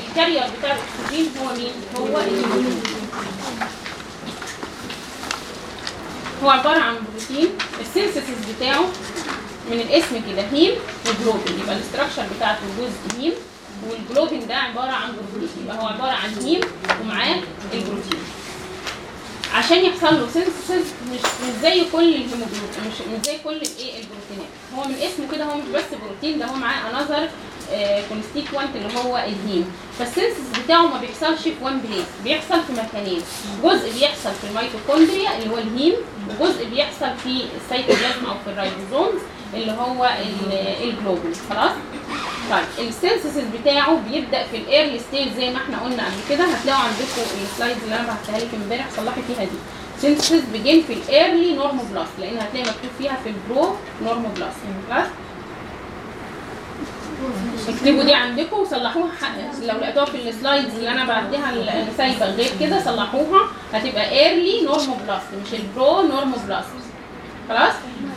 الكارير بتاع الاكسجين هو مين؟ هو الهيموجلوبين هو عباره عن بروتين السينثيسيس بتاعه من الاسم كده هيم وجلوبين يبقى الاستراكشر بتاعته جزء هيم والجلوبين ده عباره عن بروتين يبقى هو عباره عن هيم ومعاه البروتين عشان يحصل له سينثيسيس مش مش زي كل الهيموجلوبين مش مش زي كل الايه البروتينات هو من اسمه كده هو مش بس بروتين ده هو معاه انذر كونستيتوانت اللي هو الهيم فالسينثيسيس بتاعه ما بيحصلش في وان بليس بيحصل في مكانين جزء بيحصل في الميتوكوندريا اللي هو الهيم وجزء بيحصل في السيتوبلازم او في الرايبوزومز اللي هو ال- الجلوبين خلاص طيب السينثيسيس بتاعه بيبدا في الايرلي ستيج زي ما احنا قلنا قبل كده هتلاقوا عندكم السلايدز اللي انا بعتها لك امبارح صلحي فيها دي سينثيسيس بيجين في الايرلي نورموبلاست لان هتلاقي مكتوب فيها في البرو نورموبلاست خلاص اكتبوا دي عندكم وصلحوها ح- لو لقيتوها في السلايدز اللي انا بعتها اللي سايبه غير كده صلحوها هتبقى ايرلي نورموبلاست مش البرو نورموبلاست خلاص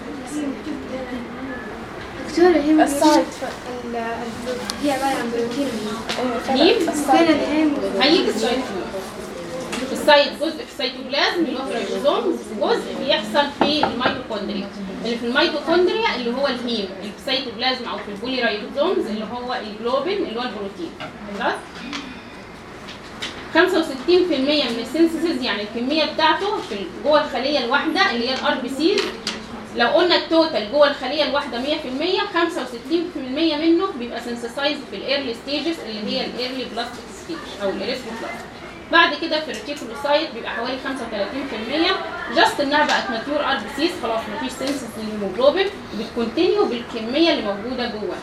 دكتورة هي السايت ال- ال- هي عبارة عن بروتين مين؟ فين الهيم هيجي السايت في السايت جزء في السيتوبلازم اللي هو في الريبوزوم جزء بيحصل في الميتوكوندريا اللي في الميتوكوندريا اللي هو الهيم اللي في السيتوبلازم او في البوليرايبوزومز اللي هو الجلوبين اللي هو البروتين خلاص 65% من السينثيسيس يعني الكميه بتاعته في جوه الخليه الواحده اللي هي الار بي سيز لو قلنا التوتال جوه الخليه الواحده 100% 65% منه بيبقى سينثسايز في الايرلي ستيجز اللي هي الايرلي بلاستيك ستيج او الاريثروبلاست بعد كده في الريتيكولوسايت بيبقى حوالي 35% جاست انها بقت ماتيور ار بي سيز خلاص مفيش سينثيس للهيموجلوبين بتكونتينيو بالكميه اللي موجوده جوه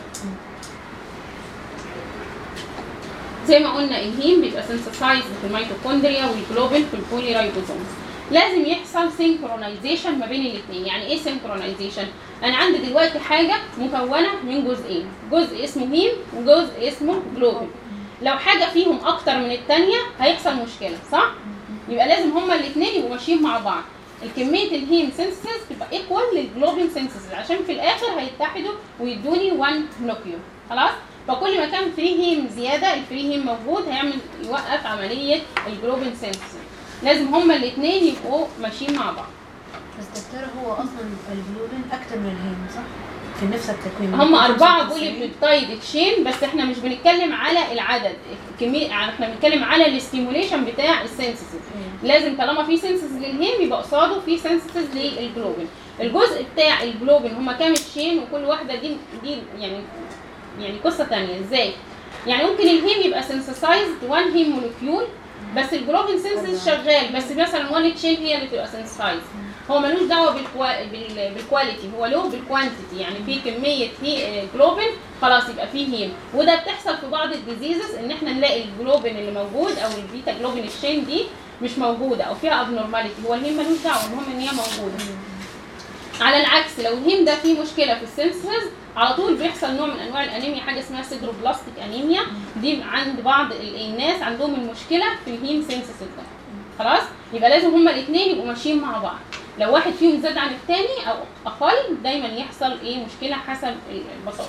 زي ما قلنا الهيم بيبقى سينثسايز في الميتوكوندريا والجلوبين في البوليرايبوزومز لازم يحصل سينكرونايزيشن ما بين الاثنين يعني ايه سينكرونايزيشن انا عندي دلوقتي حاجه مكونه من جزئين جزء اسمه هيم وجزء اسمه جلوبين لو حاجه فيهم اكتر من الثانيه هيحصل مشكله صح يبقى لازم هما الاثنين يبقوا ماشيين مع بعض الكميه الهيم سينثيسيس تبقى ايكوال للجلوبين سينثيسيس عشان في الاخر هيتحدوا ويدوني 1 نوكيو خلاص فكل ما كان فري هيم زياده الفري هيم موجود هيعمل يوقف عمليه الجلوبين سينثيسيس لازم هما الاثنين يبقوا ماشيين مع بعض بس دكتورة هو اصلا الجلوبين اكتر من الهيم صح؟ في نفس التكوين هم أربعة بولي بيبتايد تشين بس احنا مش بنتكلم على العدد كمية احنا بنتكلم على الاستيموليشن بتاع السينسيسيس لازم طالما في سينسيس للهيم يبقى قصاده في سينسيس للجلوبين الجزء بتاع الجلوبين هما كام تشين وكل واحدة دي دي يعني يعني قصة تانية ازاي؟ يعني ممكن الهيم يبقى سينسيسايزد 1 هيم مولكيول بس الجلوبين سينسيس شغال بس مثلا 1 تشين هي اللي تبقى سينسيسايزد هو ملوش دعوه بالكوا... بال... بالكواليتي هو له بالكوانتيتي يعني في كميه هي جلوبين خلاص يبقى فيه هيم وده بتحصل في بعض الديزيزز ان احنا نلاقي الجلوبين اللي موجود او البيتا جلوبين الشين دي مش موجوده او فيها ابنورماليتي هو الهيم ملوش دعوه المهم ان هي موجوده على العكس لو الهيم ده فيه مشكله في السنسز على طول بيحصل نوع من انواع الانيميا حاجه اسمها سيدروبلاستيك انيميا دي عند بعض ال- الناس عندهم المشكله في الهيم سينسيس ده خلاص يبقى لازم هما الاثنين يبقوا ماشيين مع بعض لو واحد فيهم زاد عن الثاني او اقل دايما يحصل ايه مشكله حسب البساطه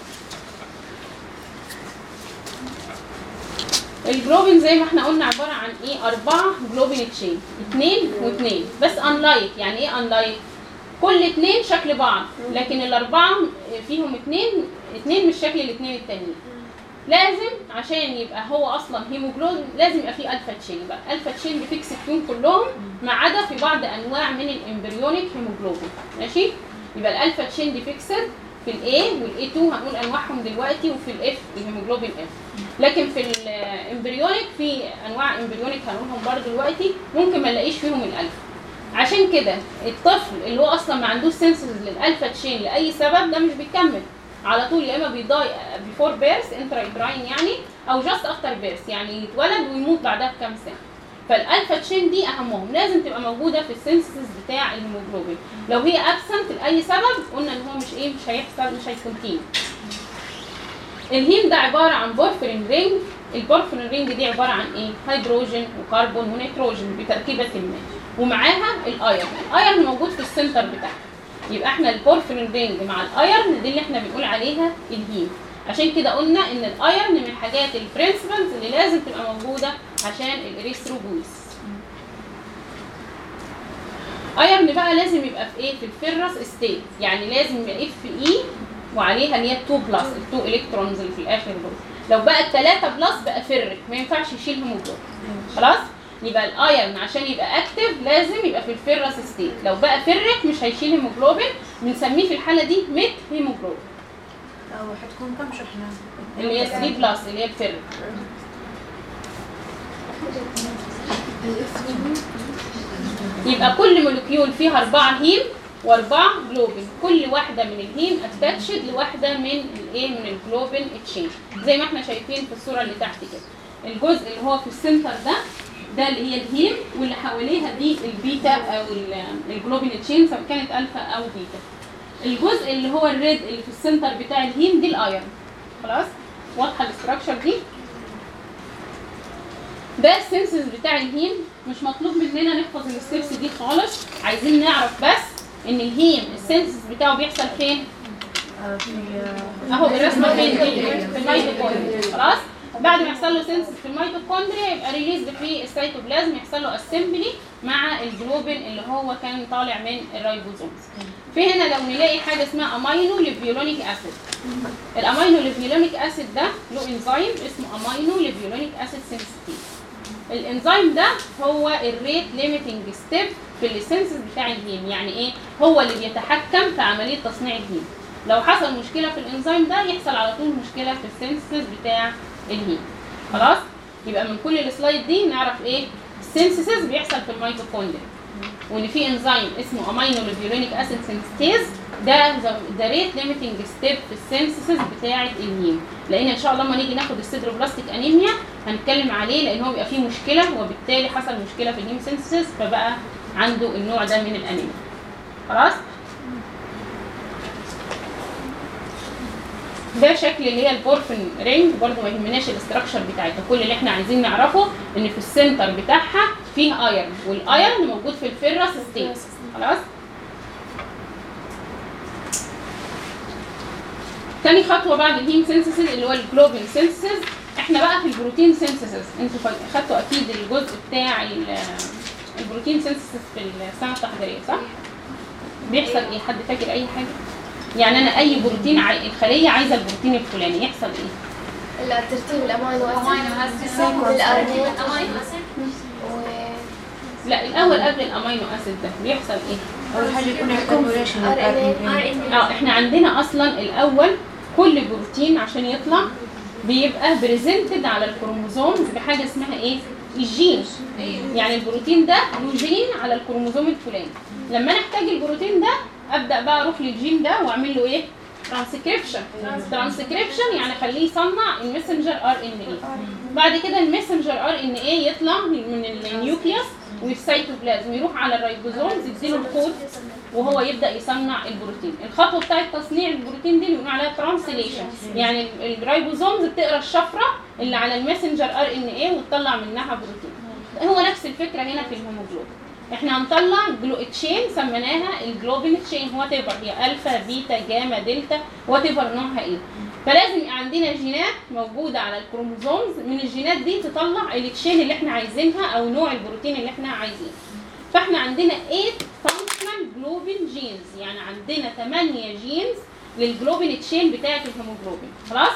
الجلوبين زي ما احنا قلنا عباره عن ايه اربعه جلوبين تشين اثنين واثنين بس انلايك يعني ايه انلايك كل اثنين شكل بعض لكن الاربعه فيهم اثنين اثنين مش شكل الاثنين التانيين لازم عشان يبقى هو اصلا هيموجلوبين لازم يبقى فيه الفا تشين يبقى الفا تشين بفيكس فيهم كلهم ما عدا في بعض انواع من الامبريونيك هيموجلوبين ماشي يبقى الالفا تشين دي فيكسد في الاي والاي 2 هنقول انواعهم دلوقتي وفي الاف الهيموجلوبين اف لكن في الامبريونيك في انواع امبريونيك هنقولهم برضه دلوقتي ممكن ما نلاقيش فيهم الالفا عشان كده الطفل اللي هو اصلا ما عندوش سنسز للالفا تشين لاي سبب ده مش بيكمل على طول يا اما بيضاي بيفور بيرث انترا يعني او جاست افتر بيرث يعني يتولد ويموت بعدها بكام سنه فالالفا تشين دي اهمهم لازم تبقى موجوده في السنسز بتاع الهيموجلوبين لو هي ابسنت لاي سبب قلنا ان هو مش ايه مش هيحصل مش هيكونتين الهيم ده عباره عن بورفرين رينج البورفرين رينج دي عباره عن ايه هيدروجين وكربون ونيتروجين بتركيبه ما ومعاها الايرن الايرن موجود في السنتر بتاعها يبقى احنا البورفرين رينج مع الايرن دي اللي احنا بنقول عليها الهيم عشان كده قلنا ان الايرن من الحاجات البرنسبلز اللي لازم تبقى موجوده عشان الاريثروبويس ايرن بقى لازم يبقى في ايه في الفيرس ستيت يعني لازم يبقى اف اي وعليها اللي هي 2 بلس ال 2 الكترونز اللي في الاخر دول لو بقى 3 بلس بقى فيرك ما ينفعش يشيل هيموجلوبين خلاص يبقى الايرن عشان يبقى اكتف لازم يبقى في الفيرس ستيت لو بقى فيرك مش هيشيل هيموجلوبين بنسميه في الحاله دي ميت هيموجلوبين أو حتكون كم شحنة؟ اللي هي 3 بلس اللي هي الفيرك يبقى كل مولكيول فيها أربعة هيم وأربعة جلوبين كل واحدة من الهيم اتاتشد لواحدة من الايه من الجلوبين تشين زي ما احنا شايفين في الصورة اللي تحت كده الجزء اللي هو في السنتر ده ده اللي هي الهيم واللي حواليها دي البيتا او ال- الجلوبين تشين سواء كانت الفا او بيتا الجزء اللي هو الريد اللي في السنتر بتاع الهيم دي الايرون خلاص واضحه الاستراكشر دي ده السنسز بتاع الهيم مش مطلوب مننا نحفظ الستبس دي خالص عايزين نعرف بس ان الهيم السنسز بتاعه بيحصل فين آه، في آه، اهو الرسمه فين دي في الميتوكوندريا خلاص بعد ما يحصل له سنسز في الميتوكوندريا يبقى ريليز في السيتوبلازم يحصل له اسمبلي مع الجلوبين اللي هو كان طالع من الرايبوزومز في هنا لو نلاقي حاجه اسمها امينو ليفيولونيك اسيد الامينو ليفيولونيك اسيد ده له انزيم اسمه امينو ليفيولونيك اسيد سنسيتيز الانزيم ده هو الريت ليميتنج ستيب في السنسز بتاع الهيم يعني ايه هو اللي بيتحكم في عمليه تصنيع الهيم لو حصل مشكله في الانزيم ده يحصل على طول مشكله في السنسز بتاع الهيم خلاص يبقى من كل السلايد دي نعرف ايه السنسز بيحصل في الميتوكوندريا وان في انزيم اسمه امينو ليفيولونيك اسيد سنسيتيز ده ده ريت ليميتنج ستيب في السنسز بتاعه الهيم لان ان شاء الله لما نيجي ناخد السيدروبلاستيك انيميا هنتكلم عليه لان هو بيبقى فيه مشكله وبالتالي حصل مشكله في الهيم سنسز فبقى عنده النوع ده من الانيميا خلاص ده شكل اللي هي البورفين رينج برضو ما يهمناش الاستراكشر بتاعتها كل اللي احنا عايزين نعرفه ان في السنتر بتاعها فيه ايرون والايرون موجود في الفيرس ستيت خلاص تاني خطوه بعد الهيم سينثيسيس اللي هو الجلوبين سينثيسيس احنا بقى في البروتين سينثيسيس انتوا فا- خدتوا اكيد الجزء بتاع ال- البروتين سينثيسيس في السنه التحضيريه صح بيحصل ايه حد فاكر اي حاجه يعني انا اي بروتين عاي... الخليه عايزه البروتين الفلاني يحصل ايه الترتيب الامينو أمينو اسيد أسيد. الار أمينو أسيد. لا الاول قبل الامينو اسيد ده بيحصل ايه أول حاجة يكون الكالكوليشن ار ان اه احنا عندنا اصلا الاول كل بروتين عشان يطلع بيبقى بريزنتد على الكروموزومز بحاجه اسمها ايه الجين يعني البروتين ده له جين على الكروموزوم الفلاني لما انا احتاج البروتين ده ابدا بقى اروح للجين ده واعمل له ايه ترانسكريبشن ترانسكريبشن يعني اخليه يصنع المسنجر ار ان اي بعد كده المسنجر ار ان اي يطلع من النيوكليوس والسيتوبلازم يروح على الرايبوزومز يديله الكود وهو يبدا يصنع البروتين الخطوه بتاعه تصنيع البروتين دي بنقول عليها ترانسليشن يعني ال- الرايبوزومز بتقرا الشفره اللي على المسنجر ار ان اي وتطلع منها بروتين هو نفس الفكره هنا في الهيموجلوبين احنا هنطلع جلو تشين سميناها الجلوبين تشين وات ايفر هي الفا بيتا جاما دلتا وات ايفر نوعها ايه فلازم يبقى عندنا جينات موجوده على الكروموزومز من الجينات دي تطلع التشين اللي احنا عايزينها او نوع البروتين اللي احنا عايزينه فاحنا عندنا 8 functional جلوبين جينز يعني عندنا 8 جينز للجلوبين تشين بتاعه الهيموجلوبين خلاص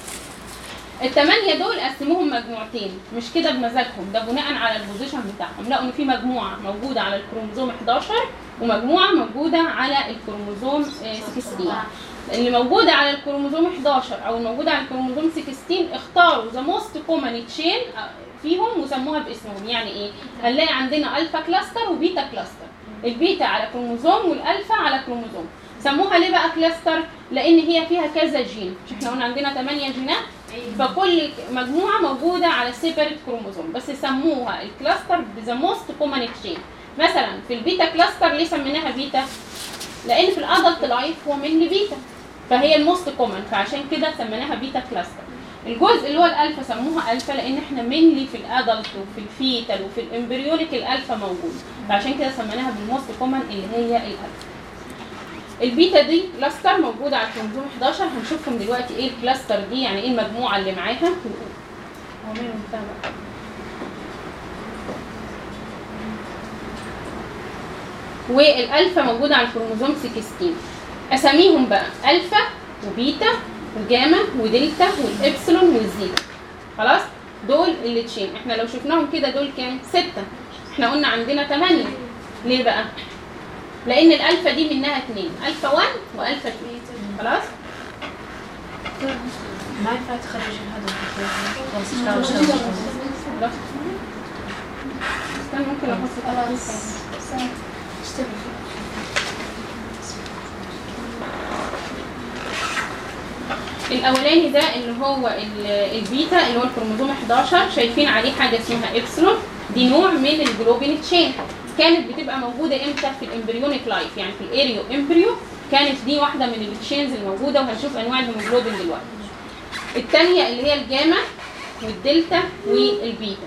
الثمانية دول قسموهم مجموعتين مش كده بمزاجهم ده بناء على البوزيشن بتاعهم لقوا ان في مجموعة موجودة على الكروموزوم 11 ومجموعة موجودة على الكروموزوم آه، 16 اللي موجودة على الكروموزوم 11 او الموجودة على الكروموزوم 16 اختاروا ذا موست كومن تشين فيهم وسموها باسمهم يعني ايه هنلاقي عندنا الفا كلاستر وبيتا كلاستر البيتا على كروموزوم والالفا على كروموزوم سموها ليه بقى كلاستر لان هي فيها كذا جين مش احنا قلنا عندنا 8 جينات فكل مجموعه موجوده على سيبريت كروموزوم بس سموها الكلاستر بذا موست كومن تشين مثلا في البيتا كلاستر ليه سميناها بيتا لان في الادلت لايف هو من بيتا فهي الموست كومن فعشان كده سميناها بيتا كلاستر الجزء اللي هو الالفا سموها الفا لان احنا منلي في الادلت وفي الفيتال وفي الامبريوليك الالفا موجود فعشان كده سميناها بالموست كومن اللي هي الالفا البيتا دي كلاستر موجوده على الكروموسوم 11 هنشوفهم دلوقتي ايه الكلاستر دي يعني ايه المجموعه اللي معاها هو مين بتاع بقى؟ والالفا موجوده على الكروموسوم 16 اساميهم بقى الفا وبيتا وجاما ودلتا والابسلون والزيتا خلاص دول اللي تشين احنا لو شفناهم كده دول كام ستة احنا قلنا عندنا ثمانية ليه بقى لان الالفا دي منها اتنين الفا 1 والفا 2 خلاص ما ينفع تخرج الهدف خلاص اشتغل اشتغل خلاص استنى ممكن احط خلاص اشتغل الاولاني ده اللي هو ال- البيتا اللي هو الكروموسوم 11 شايفين عليه حاجه اسمها ابسلون دي نوع من الجلوبين تشين كانت بتبقى موجوده امتى في الامبريونيك لايف يعني في الاريو امبريو كانت دي واحده من التشينز الموجوده وهنشوف انواع الهيموجلوبين دلوقتي الثانيه اللي هي الجاما والدلتا والبيتا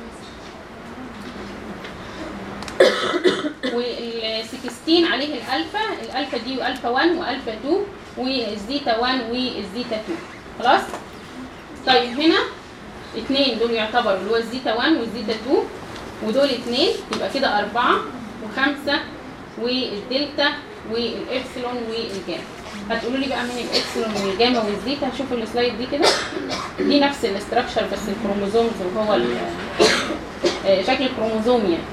وال 16 عليه الالفا الالفا دي والفا 1 والفا 2 والزيتا 1 والزيتا 2 خلاص طيب هنا اثنين دول يعتبروا اللي هو الزيتا 1 والزيتا 2 ودول اثنين يبقى كده أربعة وخمسة والدلتا والإبسلون والجاما هتقولوا لي بقى مين الإبسلون والجاما والزيتا هشوفوا السلايد دي كده دي نفس الاستراكشر بس الكروموزومز وهو ال- آه، شكل الكروموزوم يعني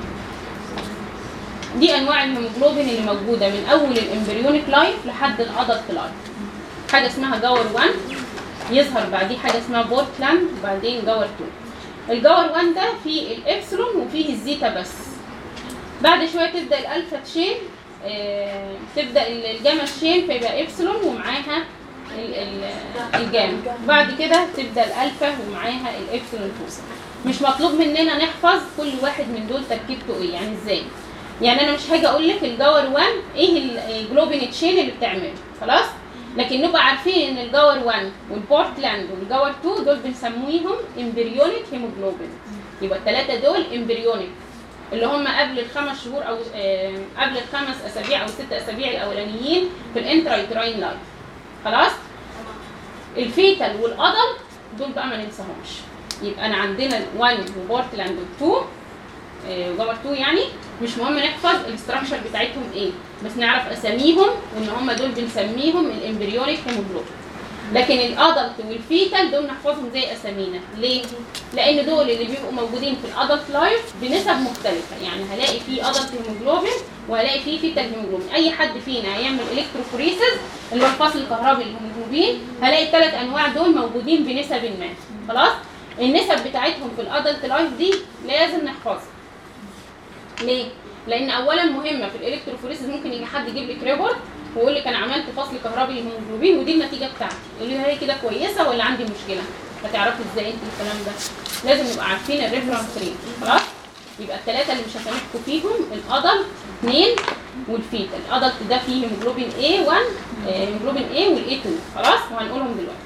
دي انواع الهيموجلوبين اللي موجوده من اول الامبريونيك لايف لحد الادلت لايف حاجه اسمها جاور 1 يظهر بعديه حاجه اسمها بورتلاند وبعدين جاور 2 الجاور 1 ده فيه الابسلون وفيه الزيتا بس بعد شويه تبدا الالفا تشين آه، تبدا الجاما تشين فيبقى ابسلون ومعاها ال- ال- الجاما بعد كده تبدا الالفا ومعاها الابسلون 2 مش مطلوب مننا نحفظ كل واحد من دول تركيبته ايه يعني ازاي يعني انا مش هاجي اقول لك الجاور 1 ايه ال- الجلوبين تشين اللي بتعمله خلاص لكن نبقى عارفين ان الجاور 1 والبورتلاند والجاور 2 دول بنسميهم امبريونيك هيموجلوبين يبقى الثلاثه دول امبريونيك اللي هم قبل الخمس شهور او آه، قبل الخمس اسابيع او الست اسابيع الاولانيين في الانترايتراين لايف خلاص الفيتال والادلت دول بقى ما ننساهمش يبقى انا عندنا 1 وبورتلاند و2 وجبر 2 يعني مش مهم نحفظ الاستراكشر بتاعتهم ايه بس نعرف اساميهم وان هم دول بنسميهم الامبريونيك هيموجلوبين لكن الادلت والفيتال دول نحفظهم زي اسامينا ليه لان دول اللي بيبقوا موجودين في الادلت لايف بنسب مختلفه يعني هلاقي فيه ادلت هيموجلوبين وهلاقي فيه فيتال هيموجلوبين اي حد فينا هيعمل الكتروفوريسز اللي هو الفصل الكهربي للهيموجلوبين هلاقي الثلاث انواع دول موجودين بنسب ما خلاص النسب بتاعتهم في الادلت لايف دي لازم نحفظها ليه؟ لان اولا مهمه في الالكتروفوريسز ممكن يجي حد يجيب لك ريبورت ويقول لك انا عملت فصل كهربي للهيموجلوبين ودي النتيجه بتاعتي يقول لي هي كده كويسه ولا عندي مشكله هتعرفي ازاي انت الكلام ده لازم نبقى عارفين الريفرنس ريت خلاص يبقى الثلاثه اللي مش هسامحكم فيهم الادلت 2 والفيتال الادلت ده فيه هيموجلوبين A1 آه، هيموجلوبين A والاي 2 خلاص وهنقولهم دلوقتي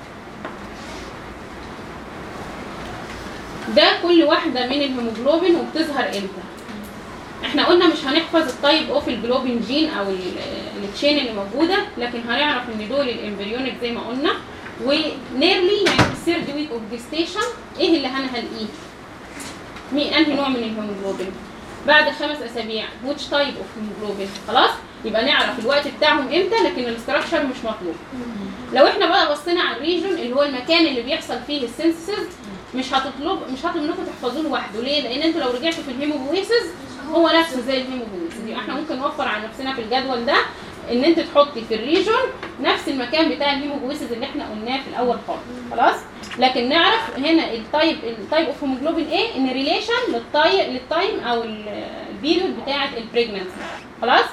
ده كل واحده من الهيموجلوبين وبتظهر امتى احنا قلنا مش هنحفظ التايب اوف الجلوبين جين او ال- التشين اللي موجوده لكن هنعرف ان دول الامبريونيك زي ما قلنا ونيرلي يعني في الثيرد ويك اوف جيستيشن ايه اللي هنلاقيه مين انهي نوع من الهيموجلوبين بعد خمس اسابيع which تايب اوف هيموجلوبين خلاص يبقى نعرف الوقت بتاعهم امتى لكن الاستراكشر مش مطلوب لو احنا بقى بصينا على الريجون اللي هو المكان اللي بيحصل فيه السينثيسيس مش هتطلب مش هطلب انكم تحفظوه لوحده ليه؟ لان انتوا لو رجعتوا في الهيموبويسز هو نفسه زي الهيموبويسز يبقى احنا ممكن نوفر على نفسنا في الجدول ده ان انت تحطي في الريجون نفس المكان بتاع الهيموبويسز اللي احنا قلناه في الاول خالص خلاص لكن نعرف هنا التايب التايب اوف هيموجلوبين ايه ان ريليشن للتايم للتايم او ال- البيريود بتاعه البريجننسي خلاص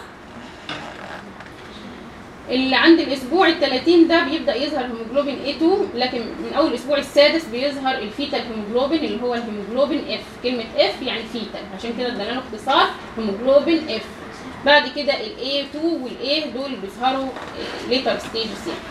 اللي عند الاسبوع ال 30 ده بيبدا يظهر هيموجلوبين A2 لكن من اول الاسبوع السادس بيظهر الفيتال هيموجلوبين اللي هو الهيموجلوبين F كلمه F يعني فيتال عشان كده ادانا له اختصار هيموجلوبين F بعد كده ال A2 وال A دول بيظهروا ليتر ستيجز يعني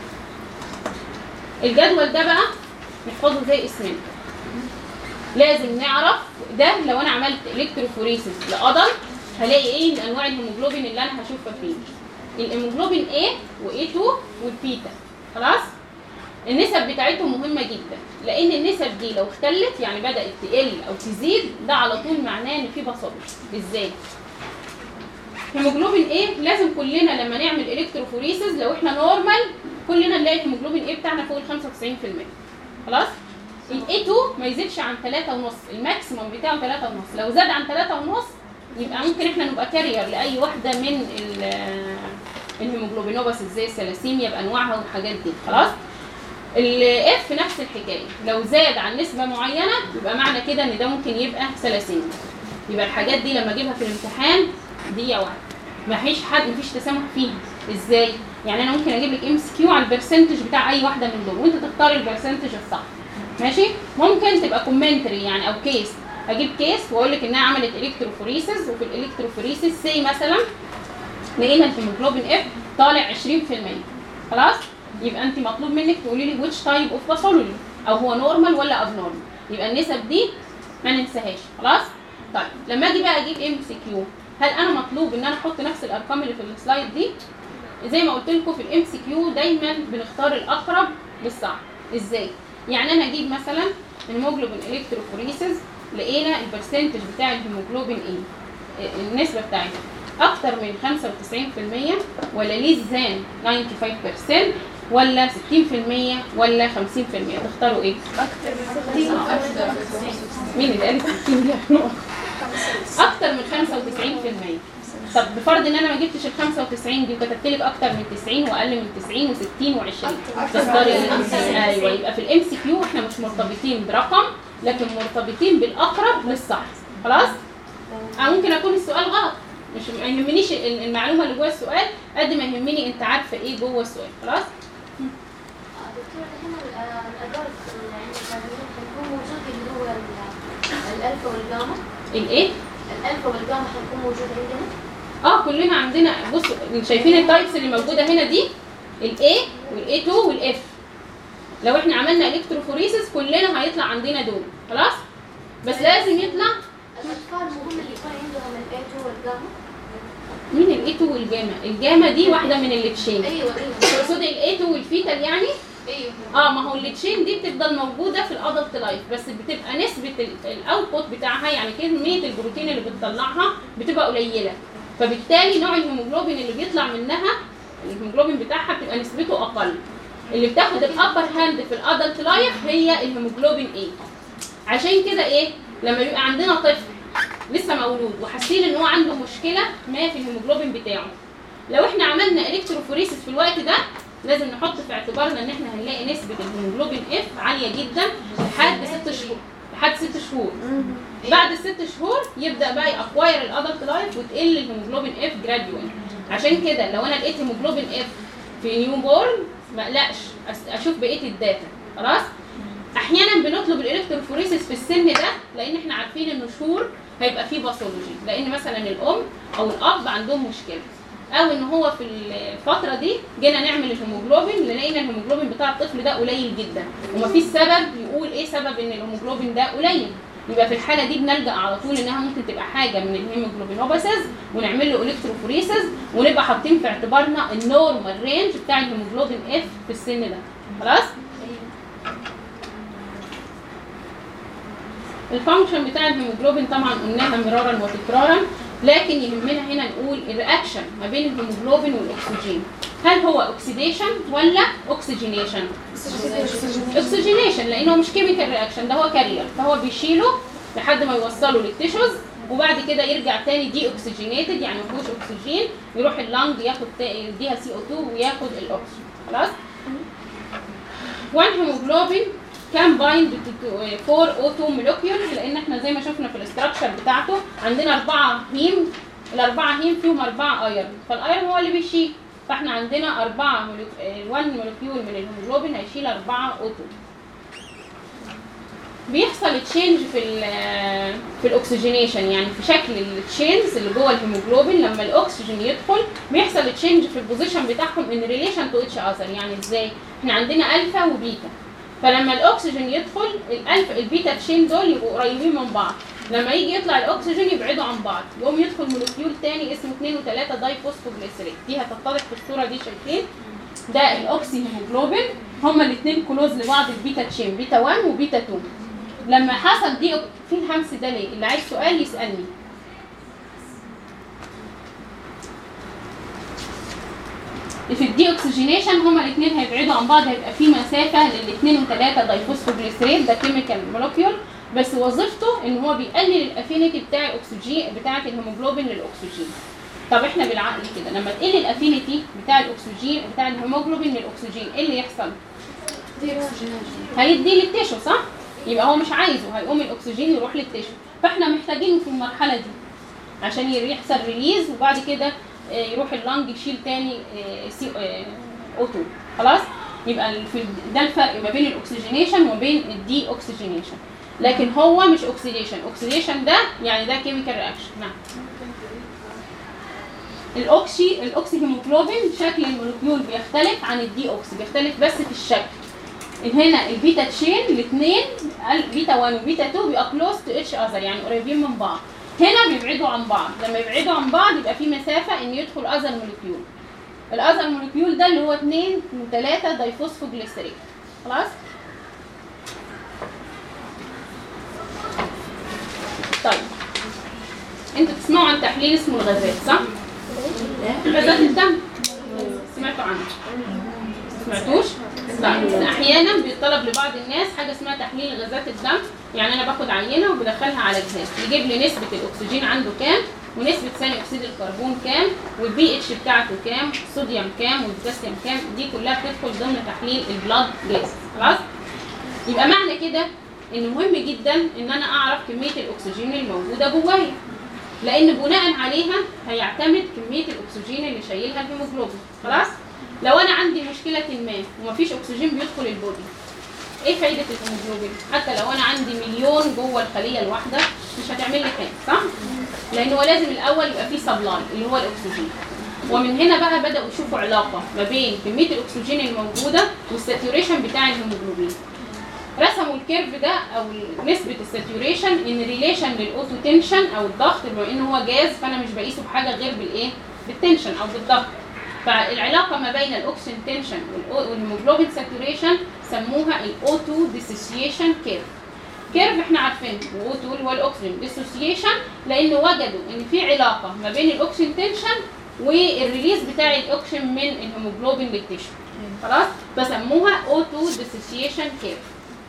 الجدول ده بقى نحفظه زي اسمنا لازم نعرف ده لو انا عملت الكتروفوريسيس لادلت هلاقي ايه من انواع الهيموجلوبين اللي انا هشوفها فيه الهيموجلوبين A و A2 والبيتا خلاص النسب بتاعتهم مهمه جدا لان النسب دي لو اختلت يعني بدات تقل او تزيد ده على طول معناه ان في باثولوجي ازاي هيموجلوبين A لازم كلنا لما نعمل الكتروفوريسز لو احنا نورمال كلنا نلاقي الهيموجلوبين A بتاعنا فوق ال 95% خلاص ال A2 ما يزيدش عن 3.5 الماكسيموم بتاعه 3.5 لو زاد عن 3.5 يبقى ممكن احنا نبقى كارير لاي واحده من ال- الهيموجلوبينوباث زي الثلاسيميا بانواعها والحاجات دي خلاص الاف نفس الحكايه لو زاد عن نسبه معينه يبقى معنى كده ان ده ممكن يبقى ثلاسيميا يبقى الحاجات دي لما اجيبها في الامتحان دقيقه واحده ما فيش حد ما فيش تسامح فيها ازاي يعني انا ممكن اجيب لك ام اس كيو على البرسنتج بتاع اي واحده من دول وانت تختاري البرسنتج الصح ماشي ممكن تبقى كومنتري يعني او كيس اجيب كيس واقول لك انها عملت الكتروفوريسز وفي الالكتروفوريسز سي مثلا لقينا الهيموجلوبين اف طالع 20% خلاص يبقى انت مطلوب منك تقولي لي which type of pathology او هو نورمال ولا abnormal يبقى النسب دي ما ننساهاش خلاص طيب لما اجي بقى اجيب ام سي كيو هل انا مطلوب ان انا احط نفس الارقام اللي في السلايد دي زي ما قلت لكم في الام سي كيو دايما بنختار الاقرب للصح ازاي يعني انا اجيب مثلا الهيموجلوبين الكتروفوريسز لقينا البرسنتج بتاع الهيموجلوبين ايه النسبه بتاعتها اكتر من 95% ولا ليس ذان 95% ولا 60% ولا 50% تختاروا ايه؟ مين اللي قال 60 دي اكتر من 95% طب بفرض ان انا ما جبتش ال 95 دي وكتبت لك اكتر من 90 واقل من 90 و60 و20 تختاري ايه؟ ايوه يبقى في الام سي كيو احنا مش مرتبطين برقم لكن مرتبطين بالاقرب للصح خلاص؟ أو ممكن اكون السؤال غلط مش ما يهمنيش ال- المعلومه اللي جوه السؤال قد ما يهمني انت عارفه ايه جوه السؤال خلاص؟ دكتور هنا الأدوار اللي عند التمرين حيكون موجود اللي هو ال- الألفا والجاما الايه؟ الألفا والجاما حيكون موجود عندنا اه كلنا عندنا بصوا شايفين التايبس اللي موجوده هنا دي الاي والاي 2 والاف لو احنا عملنا الكتروفوريسس كلنا هيطلع عندنا دول خلاص بس لازم يطلع الأطفال مهم اللي يكون عندهم ال A2 والجاما مين الاي 2 والجاما الجاما دي واحده من التشين أيوة أيوة تقصدي الاي 2 والفيتال يعني أيوة اه ما هو التشين دي بتفضل موجوده في الادلت لايف بس بتبقى نسبه الاوتبوت بتاعها يعني كميه البروتين اللي بتطلعها بتبقى قليله فبالتالي نوع الهيموجلوبين اللي بيطلع منها الهيموجلوبين بتاعها بتبقى نسبته اقل اللي بتاخد الابر هاند في الادلت لايف هي الهيموجلوبين ايه عشان كده ايه لما يبقى عندنا طفل لسه مولود وحاسين ان هو عنده مشكله ما في الهيموجلوبين بتاعه لو احنا عملنا الكتروفوريسس في الوقت ده لازم نحط في اعتبارنا ان احنا هنلاقي نسبه الهيموجلوبين اف عاليه جدا لحد ست شهور لحد ست شهور بعد الست شهور يبدا بقى يأكواير الادلت لايف وتقل الهيموجلوبين اف جراديوال عشان كده لو انا لقيت هيموجلوبين اف في نيو بورن ما اقلقش أس- اشوف بقيه الداتا خلاص احيانا بنطلب الالكتروفوريسيس في السن ده لان احنا عارفين انه شهور هيبقى فيه باثولوجي لان مثلا الام او الاب عندهم مشكله او ان هو في الفتره دي جينا نعمل الهيموجلوبين لقينا الهيموجلوبين بتاع الطفل ده قليل جدا ومفيش سبب يقول ايه سبب ان الهيموجلوبين ده قليل يبقى في الحاله دي بنلجا على طول انها ممكن تبقى حاجه من الهيموجلوبينوباثيز ونعمل له الكتروفوريسز ونبقى حاطين في اعتبارنا النورمال رينج بتاع الهيموجلوبين اف في السن ده خلاص الفانكشن بتاع الهيموجلوبين طبعا قلناها مرارا وتكرارا لكن يهمنا هنا نقول الرياكشن ما بين الهيموجلوبين والاكسجين هل هو اوكسيديشن ولا اوكسجينيشن اوكسجينيشن لانه مش كيميكال رياكشن ده هو كارير فهو بيشيله لحد ما يوصله للتيشوز وبعد كده يرجع تاني دي اوكسجينيتد يعني ما فيهوش اكسجين يروح اللنج ياخد تا- يديها سي او 2 وياخد الاكسجين خلاص one hemoglobin can bind to four O2 molecules لان احنا زي ما شفنا في الاستراكشر بتاعته عندنا اربعه هيم الاربعه هيم فيهم اربعه ايرون فالايرون هو اللي بيشيل فاحنا عندنا اربعه الوان مولكيول من الهيموجلوبين هيشيل اربعه O2 بيحصل تشينج في ال في الاكسجينيشن يعني في شكل التشينز اللي جوه الهيموجلوبين لما الاكسجين يدخل بيحصل تشينج في البوزيشن بتاعهم ان ريليشن تو اتش اذر يعني ازاي احنا عندنا الفا وبيتا فلما الاكسجين يدخل الالفا البيتا تشين دول يبقوا قريبين من بعض لما يجي يطلع الاكسجين يبعدوا عن بعض يقوم يدخل مولكيول تاني اسمه 2 و3 داي فوسفوجليسريت دي هتتضح في الصوره دي شايفين ده الاوكسي هيموجلوبين هما الاثنين كلوز لبعض البيتا تشين بيتا 1 وبيتا 2 لما حصل دي في الهمس ده ليه اللي عايز سؤال يسالني في الدي اوكسجينيشن هما الاثنين هيبعدوا عن بعض هيبقى في مسافه للاثنين وثلاثه دايفوسفوجليسريت ده كيميكال مولكيول بس وظيفته ان هو بيقلل الافينيتي بتاع الاكسجين بتاعه الهيموجلوبين للاكسجين طب احنا بالعقل كده لما تقل الافينيتي بتاع الاكسجين بتاع الهيموجلوبين للاكسجين ايه اللي يحصل هيدي للتيشو صح يبقى هو مش عايزه هيقوم الاكسجين يروح للتيشو فاحنا محتاجينه في المرحله دي عشان يحصل ريليز وبعد كده آه، يروح اللنج يشيل تاني آه، سي او 2 خلاص يبقى ال- في ال- ده الفرق ما بين الاكسجينيشن وما بين الدي اوكسجينيشن لكن هو مش اوكسيديشن اوكسيديشن ده يعني ده كيميكال رياكشن نعم الاوكسي الاوكسي هيموجلوبين شكل المولكيول بيختلف عن الدي اوكسي بيختلف بس في الشكل هنا البيتا تشين الاثنين بيتا 1 وبيتا 2 بيبقى كلوز تو اتش اذر يعني قريبين من بعض هنا بيبعدوا عن بعض لما يبعدوا عن بعض يبقى في مسافه ان يدخل اذر مولكيول الاذر مولكيول ده اللي هو 2 و3 دايفوسفوجليسريت خلاص طيب انتوا تسمعوا عن تحليل اسمه الغازات صح؟ غازات الدم سمعتوا عنه سمعتوش؟ طيب احيانا بيطلب لبعض الناس حاجه اسمها تحليل غازات الدم يعني انا باخد عينه وبدخلها على جهاز يجيب لي نسبه الاكسجين عنده كام ونسبه ثاني اكسيد الكربون كام والبي اتش بتاعته كام الصوديوم كام والبوتاسيوم كام دي كلها بتدخل ضمن تحليل البلاد جاز خلاص يبقى معنى كده ان مهم جدا ان انا اعرف كميه الاكسجين الموجوده جوايا لان بناء عليها هيعتمد كميه الاكسجين اللي شايلها الهيموجلوبين خلاص لو انا عندي مشكله ما ومفيش اكسجين بيدخل البودي ايه فايده الهيموجلوبين حتى لو انا عندي مليون جوه الخليه الواحده مش هتعمل لي حاجه صح لان هو لازم الاول يبقى فيه سبلاي اللي هو الاكسجين ومن هنا بقى بداوا يشوفوا علاقه ما بين كميه الاكسجين الموجوده والساتوريشن بتاع الهيموجلوبين رسموا الكيرف ده او نسبه الساتوريشن ان ريليشن للاوتو تنشن او الضغط بما ان هو جاز فانا مش بقيسه بحاجه غير بالايه بالتنشن او بالضغط فالعلاقه ما بين الاكسجين تنشن والهيموجلوبين ساتوريشن سموها الاوتو ديسوسيشن كيرف كيرف احنا عارفينه واوتو اللي هو الاكسجين ديسوسيشن لان وجدوا ان في علاقه ما بين الاكسجين تنشن والريليز بتاع الاكسجين من الهيموجلوبين للتيشو خلاص فسموها اوتو ديسوسيشن كيرف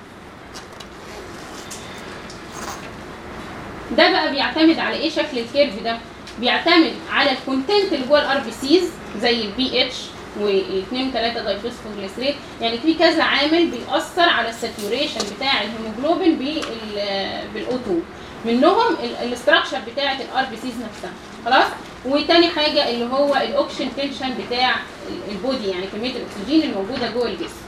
ده بقى بيعتمد على ايه شكل الكيرف ده بيعتمد على الكونتنت اللي جوه الار بي سيز زي البي اتش و2 3 دايفوسفوجليسريت يعني في كذا عامل بيأثر على الساتوريشن بتاع الهيموجلوبين بالاو 2 منهم الاستراكشر بتاعه الار بي سيز نفسها خلاص وتاني حاجه اللي هو الاوكسجين تنشن بتاع البودي يعني كميه الاكسجين الموجوده جوه الجسم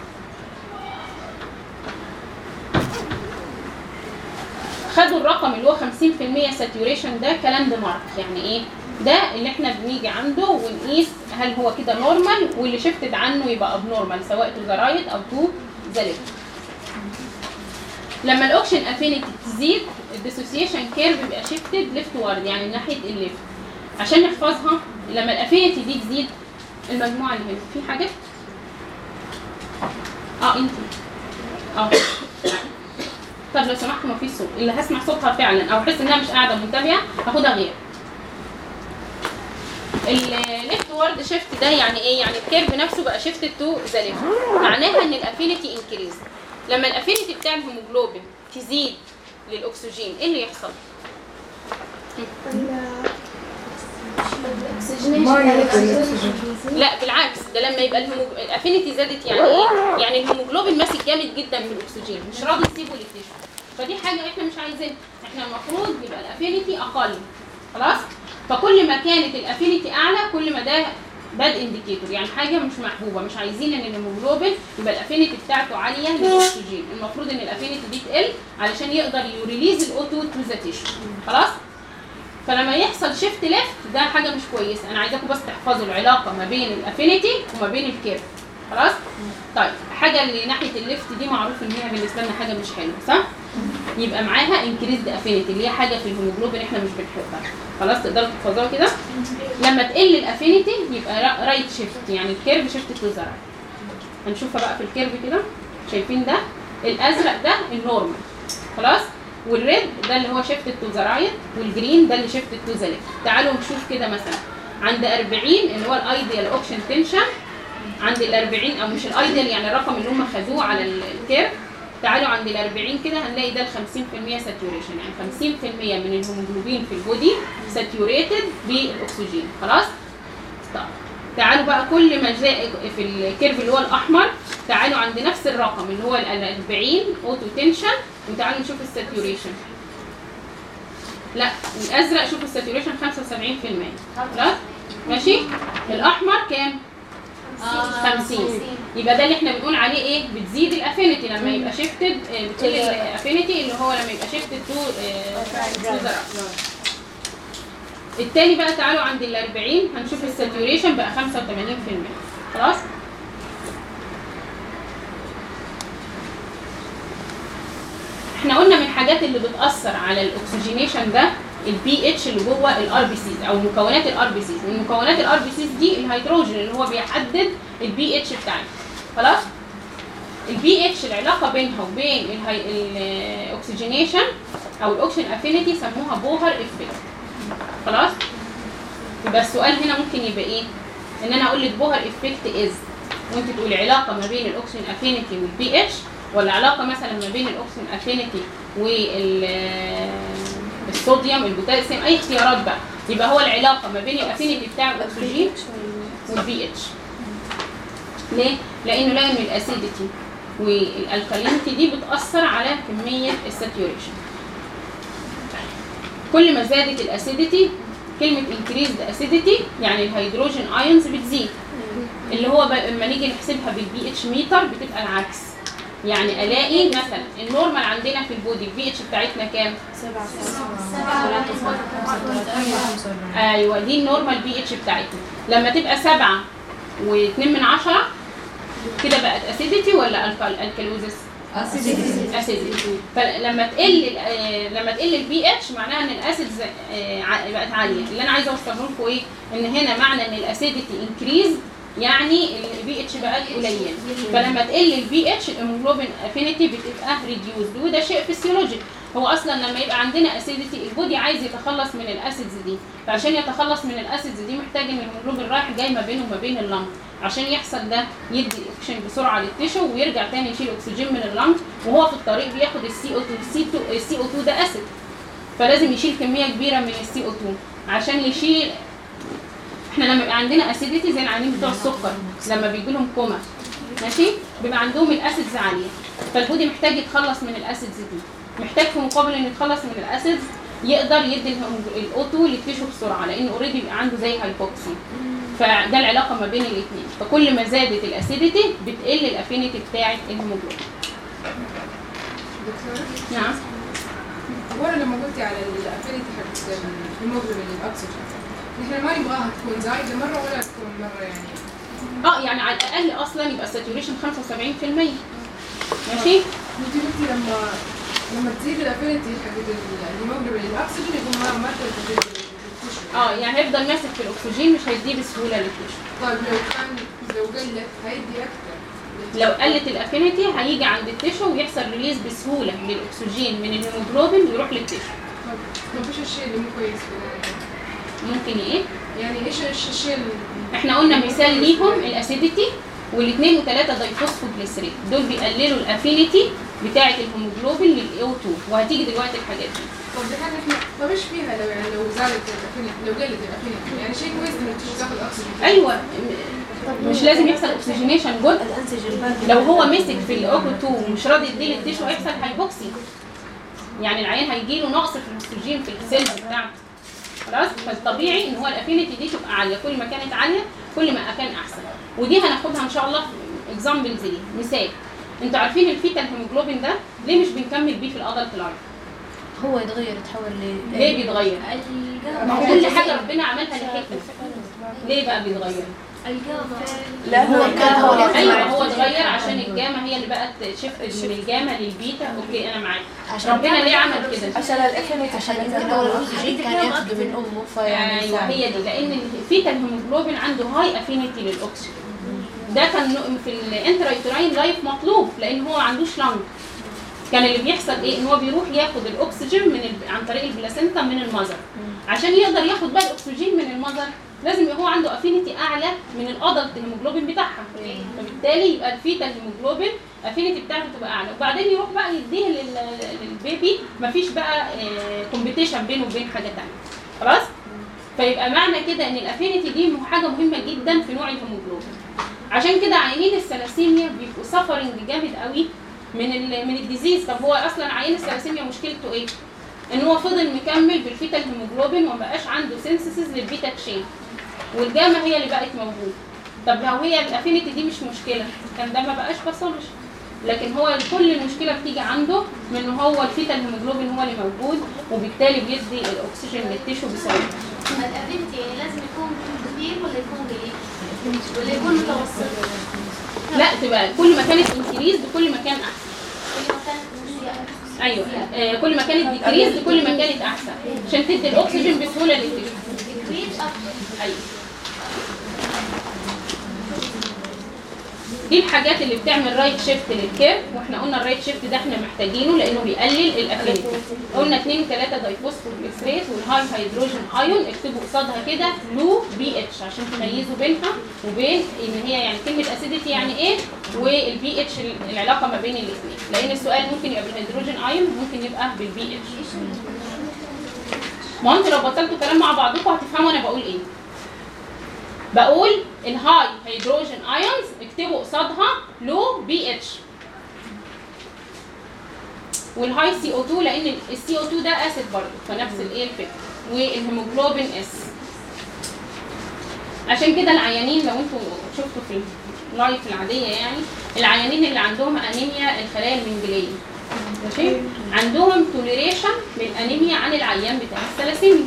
خدوا الرقم اللي هو 50% ساتوريشن ده كلام مارك يعني ايه ده اللي احنا بنيجي عنده ونقيس هل هو كده نورمال واللي شفتد عنه يبقى ابنورمال سواء تو ذا رايت او تو ذا ليفت لما الاوكشن افينيتي تزيد الديسوسيشن كيرف بيبقى شيفتد ليفت وورد يعني ناحيه الليفت عشان نحفظها لما الافينيتي دي تزيد المجموعه اللي هنا في حاجه اه انت اه طب لو سمحتوا ما فيش صوت اللي هسمع صوتها فعلا او احس انها مش قاعده منتبهه هاخدها غير الليفت وورد شيفت ده يعني ايه يعني الكيرف نفسه بقى شيفت تو ذا ليفت معناها ان الافينيتي انكريز لما الافينيتي بتاع الهيموجلوبين تزيد للاكسجين ايه اللي يحصل لا بالعكس ده لما يبقى الهيموج... الافينيتي زادت يعني ايه يعني الهيموجلوبين ماسك جامد جدا في الاكسجين مش راضي يسيبه للتيشو فدي حاجه احنا مش عايزينها احنا المفروض يبقى الافينيتي اقل خلاص فكل ما كانت الافينيتي اعلى كل ما ده باد انديكيتور يعني حاجه مش محبوبه مش عايزين ان الهيموجلوبين يبقى الافينيتي بتاعته عاليه للاكسجين المفروض ان الافينيتي دي تقل علشان يقدر يريليز الاوتو تو ذا تيشو خلاص فلما يحصل شيفت ليفت ده حاجه مش كويسه انا عايزاكم بس تحفظوا العلاقه ما بين الافينيتي وما بين الكيرف خلاص طيب حاجه اللي ناحيه الليفت دي معروف ان هي بالنسبه لنا حاجه مش حلوه صح يبقى معاها انكريزد افينيتي اللي هي حاجه في الهيموجلوبين احنا مش بنحبها خلاص تقدروا تحفظوها كده لما تقل الافينيتي يبقى رايت شيفت يعني الكيرف شيفت تو ذا رايت هنشوفها بقى في الكيرف كده شايفين ده الازرق ده النورمال خلاص والريد ده اللي هو شيفت تو ذا رايت والجرين ده اللي شيفت تو ذا ليفت تعالوا نشوف كده مثلا عند 40 اللي هو الايديال اوبشن تنشن عند ال 40 او مش الايديال يعني الرقم اللي هم خدوه على ال- الكيرف تعالوا عند ال 40 كده هنلاقي ده ال 50% ساتوريشن يعني 50% من الهيموجلوبين في البودي ساتوريتد بالاكسجين خلاص طب تعالوا بقى كل ما جاء في الكيرف اللي هو الاحمر تعالوا عند نفس الرقم اللي هو ال 40 اوتو تنشن وتعالوا نشوف الساتوريشن لا الازرق شوفوا الساتوريشن 75% خلاص ماشي الاحمر كام 50 يبقى ده اللي احنا بنقول عليه ايه بتزيد الافينيتي لما يبقى شيفتد بتقل الافينيتي اللي هو لما يبقى شيفتد تو تو التاني بقى تعالوا عند ال 40 هنشوف الساتوريشن بقى 85% خلاص احنا قلنا من الحاجات اللي بتاثر على الاكسجينيشن ده البي اتش اللي جوه الار بي سيز او مكونات الار بي سيز من مكونات الار بي سيز دي الهيدروجين اللي هو بيحدد البي اتش بتاعنا خلاص البي اتش العلاقه بينها وبين الاكسجينيشن او الاوكسجين افينيتي سموها بوهر افكت خلاص يبقى السؤال هنا ممكن يبقى ايه ان انا اقول لك بوهر افكت از وانت تقولي علاقه ما بين الاوكسجين افينيتي والبي اتش ولا علاقه مثلا ما بين الاوكسجين افينيتي والصوديوم البوتاسيوم اي اختيارات بقى يبقى هو العلاقه ما بين الافينيتي بتاع الاكسجين والبي اتش ليه؟ لانه لقوا ان الاسيديتي والالكالينيتي دي بتاثر على كميه الساتوريشن كل ما زادت الاسيديتي كلمه increased acidity يعني الهيدروجين ايونز بتزيد اللي هو بقى لما نيجي نحسبها بالبي اتش ميتر بتبقى العكس يعني الاقي مثلا النورمال عندنا في البودي البي اتش بتاعتنا كام؟ ايوه دي النورمال بي اتش بتاعتنا لما تبقى سبعة واتنين من عشرة كده بقت اسيديتي ولا الكال الكالوزس؟ اسيديتي فلما تقل آه، لما تقل البي اتش معناها ان الاسيدز آه، ع- بقت عاليه اللي انا عايزه اوصله لكم ايه ان هنا معنى ان الاسيديتي انكريز يعني البي اتش بقت قليل فلما تقل البي اتش الهيموجلوبين افينيتي بتبقى ريديوزد وده شيء فيسيولوجيك هو اصلا لما يبقى عندنا اسيديتي البودي عايز يتخلص من الاسيدز دي فعشان يتخلص من الاسيدز دي محتاج ان الهيموجلوبين رايح جاي ما بينه وما بين اللنج عشان يحصل ده يدي الاكسجين بسرعه للتيشو ويرجع تاني يشيل اكسجين من اللنج وهو في الطريق بياخد السي او 2 السي 2 السي او 2 ده اسيد فلازم يشيل كميه كبيره من السي او 2 عشان يشيل احنا لما يبقى عندنا اسيديتي زي العيانين بتوع السكر لما بيجي لهم كوما ماشي بيبقى عندهم الاسيدز عاليه فالبودي محتاج يتخلص من الاسيدز دي محتاج في مقابل انه يتخلص من الاسيدز يقدر يدي الاوتو للتيشو بسرعه لانه اوريدي بيبقى عنده زي هايبوكسي فده العلاقه ما بين الاثنين فكل ما زادت الاسيديتي بتقل الافينيتي بتاعه الهيموجلوبين دكتورة نعم هو انا لما قلتي على الافينيتي حق الهيموجلوبين للاكسجين نحن ما نبغاها تكون زايده مره ولا تكون مره يعني اه يعني على الاقل اصلا يبقى الساتوريشن 75% ماشي انت قلتي لما لما تزيد الافينيتي حق الهيموجلوبين للاكسجين يكون ما ما تزيد التشو اه يعني هيفضل ماسك في الاكسجين مش هيديه بسهوله للتيشو طيب لو كان لو قلت هيدي اكثر لو قلت الافينيتي هيجي عند التيشو ويحصل ريليز بسهوله للاكسجين من الهيموجلوبين يروح للتيشو ما فيش الشيء اللي مو كويس في ال- ممكن ايه يعني ايش ايش الشيء اللي احنا قلنا مثال ليهم الاسيديتي والاثنين وثلاثه دايفوسفوجليسريت دول بيقللوا الافينيتي بتاعه الهيموجلوبين للاو 2 وهتيجي دلوقتي الحاجات دي طب دحين احنا طب ايش فيها لو يعني لو زادت الافينيتي لو قلت الافينيتي يعني شيء كويس انك تيجي تاخذ اكسجين ايوه م- مش لازم يحصل اوكسجينيشن جود الانسجه لو هو مسك في الاوكو 2 ومش راضي يديه للتيشو هيحصل هايبوكسي يعني العيان هيجي له نقص في الاكسجين في السيلز بتاعته خلاص فالطبيعي ان هو الافينيتي دي تبقى عاليه كل ما كانت عاليه كل ما كان احسن ودي هناخدها ان شاء الله في اكزامبلز ليه مثال انتوا عارفين الفيتال هيموجلوبين ده ليه مش بنكمل بيه في الادلت لايف هو يتغير يتحول ل ليه بيتغير ما هو كل حاجه ربنا عملها لحكمه ليه بقى بيتغير الجامعة لا هو كان هو اللي ايوه هو اتغير عشان الجاما هي اللي بقت شفت من الجاما للبيتا اوكي انا معاك ربنا ليه عمل كده عشان الافينيتي عشان الاول الاكسجين كان ياخده من امه فيعني ايوه هي دي لان الفيتا الهيموجلوبين عنده هاي افينيتي للاكسجين ده كان نوع- في الانترايتراين لايف مطلوب لان هو ما عندوش لنج كان اللي بيحصل ايه ان هو بيروح ياخد الاكسجين من ال... عن طريق البلاسينتا من المذر عشان يقدر ياخد بقى الاكسجين من المذر لازم يبقى هو عنده افينيتي اعلى من الادلت هيموجلوبين بتاعها فبالتالي يبقى الفيتا الهيموجلوبين افينيتي بتاعته تبقى اعلى وبعدين يروح بقى يديه لل... للبيبي مفيش بقى كومبيتيشن بينه وبين حاجه ثانيه خلاص فيبقى معنى كده ان الافينيتي دي حاجه مهمه جدا في نوع الهيموجلوبين عشان كده عيانين الثلاسيميا بيبقوا سفرنج جامد قوي من ال من الديزيز طب هو اصلا عيان الثلاسيميا مشكلته ايه؟ ان هو فضل مكمل بالفيتا الهيموجلوبين وما بقاش عنده سينسيسز للبيتا تشين والجاما هي اللي بقت موجوده طب لو هي الافينيتي دي مش مشكله كان ده ما بقاش باثولوجي لكن هو كل المشكله بتيجي عنده من ان هو الفيتا الهيموجلوبين هو اللي موجود وبالتالي بيدي الاكسجين للتيشو بسرعه الأبنتي يعني لازم يكون كبير ولا يكون قليل؟ ولا يكون متوسط؟ لا تبقى كل ما كانت انكريز كل ما كان احسن كل ما كانت هي ايوه آه كل ما كانت ديكريز كل ما كانت احسن عشان تدي الاكسجين بسهوله للتيشو decrease أكتر ايوه دي الحاجات اللي بتعمل رايت شيفت للكيرف واحنا قلنا الرايت شيفت ده احنا محتاجينه لانه بيقلل الافينيتي قلنا 2 3 دايفوسفوريلكسريت والهاي هيدروجين ايون اكتبوا قصادها كده لو بي اتش عشان تميزوا بينها وبين ان هي يعني كلمه اسيديتي يعني ايه والبي اتش العلاقه ما بين الاثنين لان السؤال ممكن يبقى بالهيدروجين ايون ممكن يبقى بالبي اتش ما انتوا لو بطلتوا كلام مع بعضكم هتفهموا انا بقول ايه بقول الهاي هيدروجين ايونز اكتبوا قصادها لو بي اتش والهاي سي او 2 لان السي او 2 ده اسيد برضه فنفس الايه الفكره والهيموجلوبين اس عشان كده العيانين لو انتوا شفتوا في اللايف العاديه يعني العيانين اللي عندهم انيميا الخلايا المنجليه ماشي عندهم توليريشن للانيميا عن العيان بتاع الثلاسيميا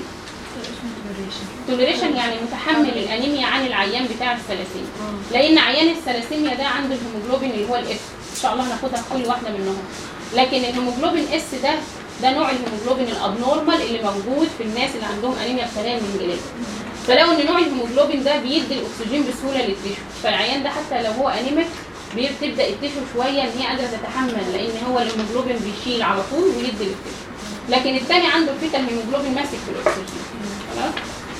توليريشن يعني متحمل الانيميا عن العيان بتاع الثلاسيميا لان عيان الثلاسيميا ده عنده الهيموجلوبين اللي هو الاف ان شاء الله هناخدها في كل واحده منهم لكن الهيموجلوبين اس ده ده نوع الهيموجلوبين الابنورمال اللي موجود في الناس اللي عندهم انيميا الخلايا المنجليه فلو ان نوع الهيموجلوبين ده بيدي الاكسجين بسهوله للتيشو فالعيان ده حتى لو هو انيميك بتبدا التيشو شويه ان هي قادره تتحمل لان هو الهيموجلوبين بيشيل على طول ويدي للتيشو لكن الثاني عنده الفيتا الهيموجلوبين ماسك في الاكسجين خلاص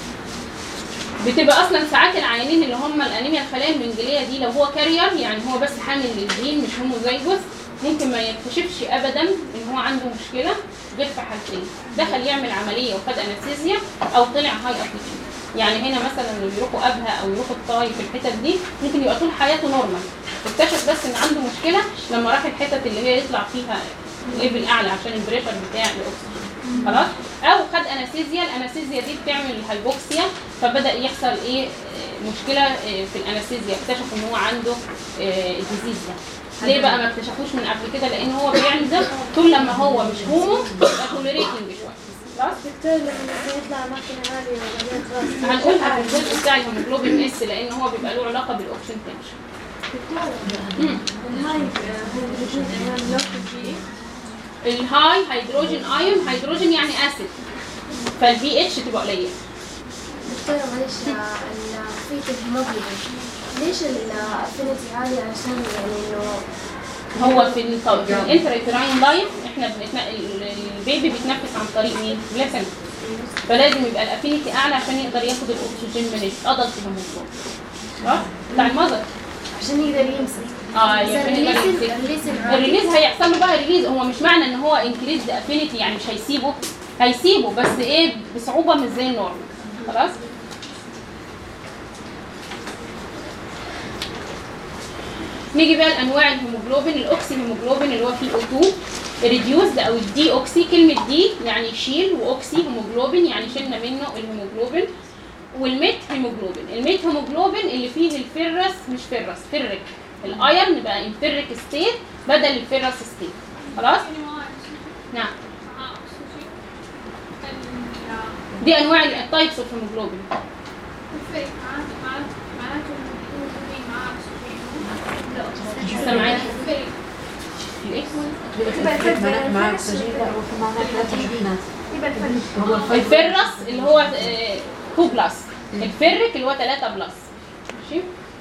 بتبقى اصلا ساعات العيانين اللي هم الانيميا الخلايا المنجليه دي لو هو كارير يعني هو بس حامل للجين مش هوموزايجوس ممكن ما يكتشفش ابدا ان هو عنده مشكله غير في حالتين دخل يعمل عمليه وخد انستيزيا او طلع هاي ابليكيشن يعني هنا مثلا اللي بيروحوا ابها او يروحوا الطاي في الحتت دي ممكن يبقى طول حياته نورمال اكتشف بس ان عنده مشكله لما راح الحتت اللي هي يطلع فيها ليفل اعلى عشان البريشر بتاع الاكسجين خلاص او خد انستيزيا الانستيزيا دي بتعمل الهايبوكسيا فبدا يحصل ايه آه، مشكله آه، في الانستيزيا اكتشفوا ان هو عنده آه، الديزيز ده ليه بقى ما اكتشفوش من قبل كده لان هو بيعمل ده طول لما هو مش هومو يبقى توليريتنج شويه خلاص دكتور لما يطلع ماكينة عالية وبعدين خلاص هنقولها في الجزء بتاع الهيموجلوبين اس لان هو بيبقى له علاقه بالاوكسجين تنشن مم. الهاي هيدروجين ايام لو في الهاي هيدروجين ايون هيدروجين يعني اسيد فالبي اتش تبقى قليله دكتورة معلش الفيت الهيموجلوبين ليش الافينيتي عالية عشان يعني انه هو في ال- في الانتريتراين لايف احنا بنتن... ال- البيبي بيتنفس عن طريق مين؟ بلاسنت فلازم يبقى الافينيتي اعلى عشان يقدر ياخد الاكسجين من الادلت هيموجلوبين خلاص؟ بتاع المذر عشان يقدر يمسك اه عشان يقدر يمسك الريسن عالي الريليز هيحصل له بقى ريليز هو مش معنى ان هو انكريز افينيتي يعني مش هيسيبه هيسيبه بس ايه بصعوبه مش زي النورمال خلاص نيجي بقى لانواع الهيموجلوبين الاوكسي هيموجلوبين اللي هو فيه O2 ريديوسد او الدي اوكسي كلمه دي يعني يشيل واوكسي هيموجلوبين يعني شلنا منه الهيموجلوبين والميت هيموجلوبين الميت هيموجلوبين اللي فيه الفيرس مش فيرس فيرك الايرن بقى انفيرك ستيت بدل الفيرس ستيت خلاص نعم دي انواع التايبس اوف هيموجلوبين معناته لسه معاك الايه بيبقى في معناها معاه اكسجين لا هو في معناها ثلاث شحنات هو الفيبر الفرس اللي هو 2 بلس الفرك اللي هو 3 بلس ماشي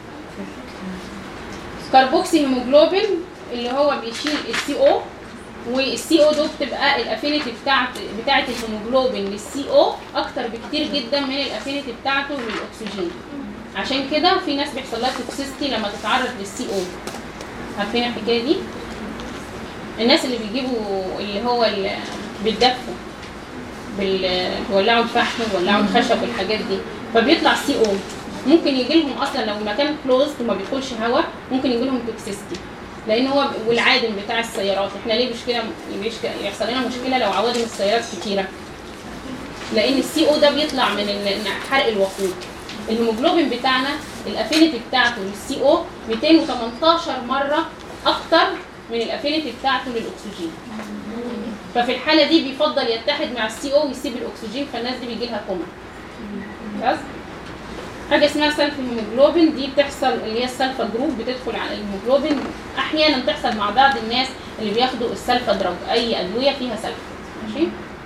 كربوكسي هيموجلوبين اللي هو بيشيل السي او والسي او ده بتبقى الافينيتي بتاعت بتاعت الهيموجلوبين للسي او اكتر بكتير جدا من الافينيتي بتاعته للاكسجين عشان كده في ناس بيحصل لها توكسيستي لما تتعرض للسي او عارفين الحكايه دي الناس اللي بيجيبوا اللي هو اللي بيتدفوا بال بيولعوا الفحم ويولعوا الخشب والحاجات دي فبيطلع سي او ممكن يجي لهم اصلا لو المكان كلوزد وما بيدخلش هواء ممكن يجي لهم توكسيستي لان هو والعادم بتاع السيارات احنا ليه مشكله بيشك- يحصل لنا مشكله لو عوادم السيارات كتيره لان السي او ده بيطلع من ال- حرق الوقود الهيموجلوبين بتاعنا الافينيتي بتاعته للسي او 218 مره اكتر من الافينيتي بتاعته للاكسجين ففي الحاله دي بيفضل يتحد مع السي او ويسيب الاكسجين فالناس دي بيجي لها كوما خلاص حاجه اسمها سلف هيموجلوبين دي بتحصل اللي هي السلفا جروب بتدخل على الهيموجلوبين احيانا تحصل مع بعض الناس اللي بياخدوا السلفا دراج اي ادويه فيها سلفا ماشي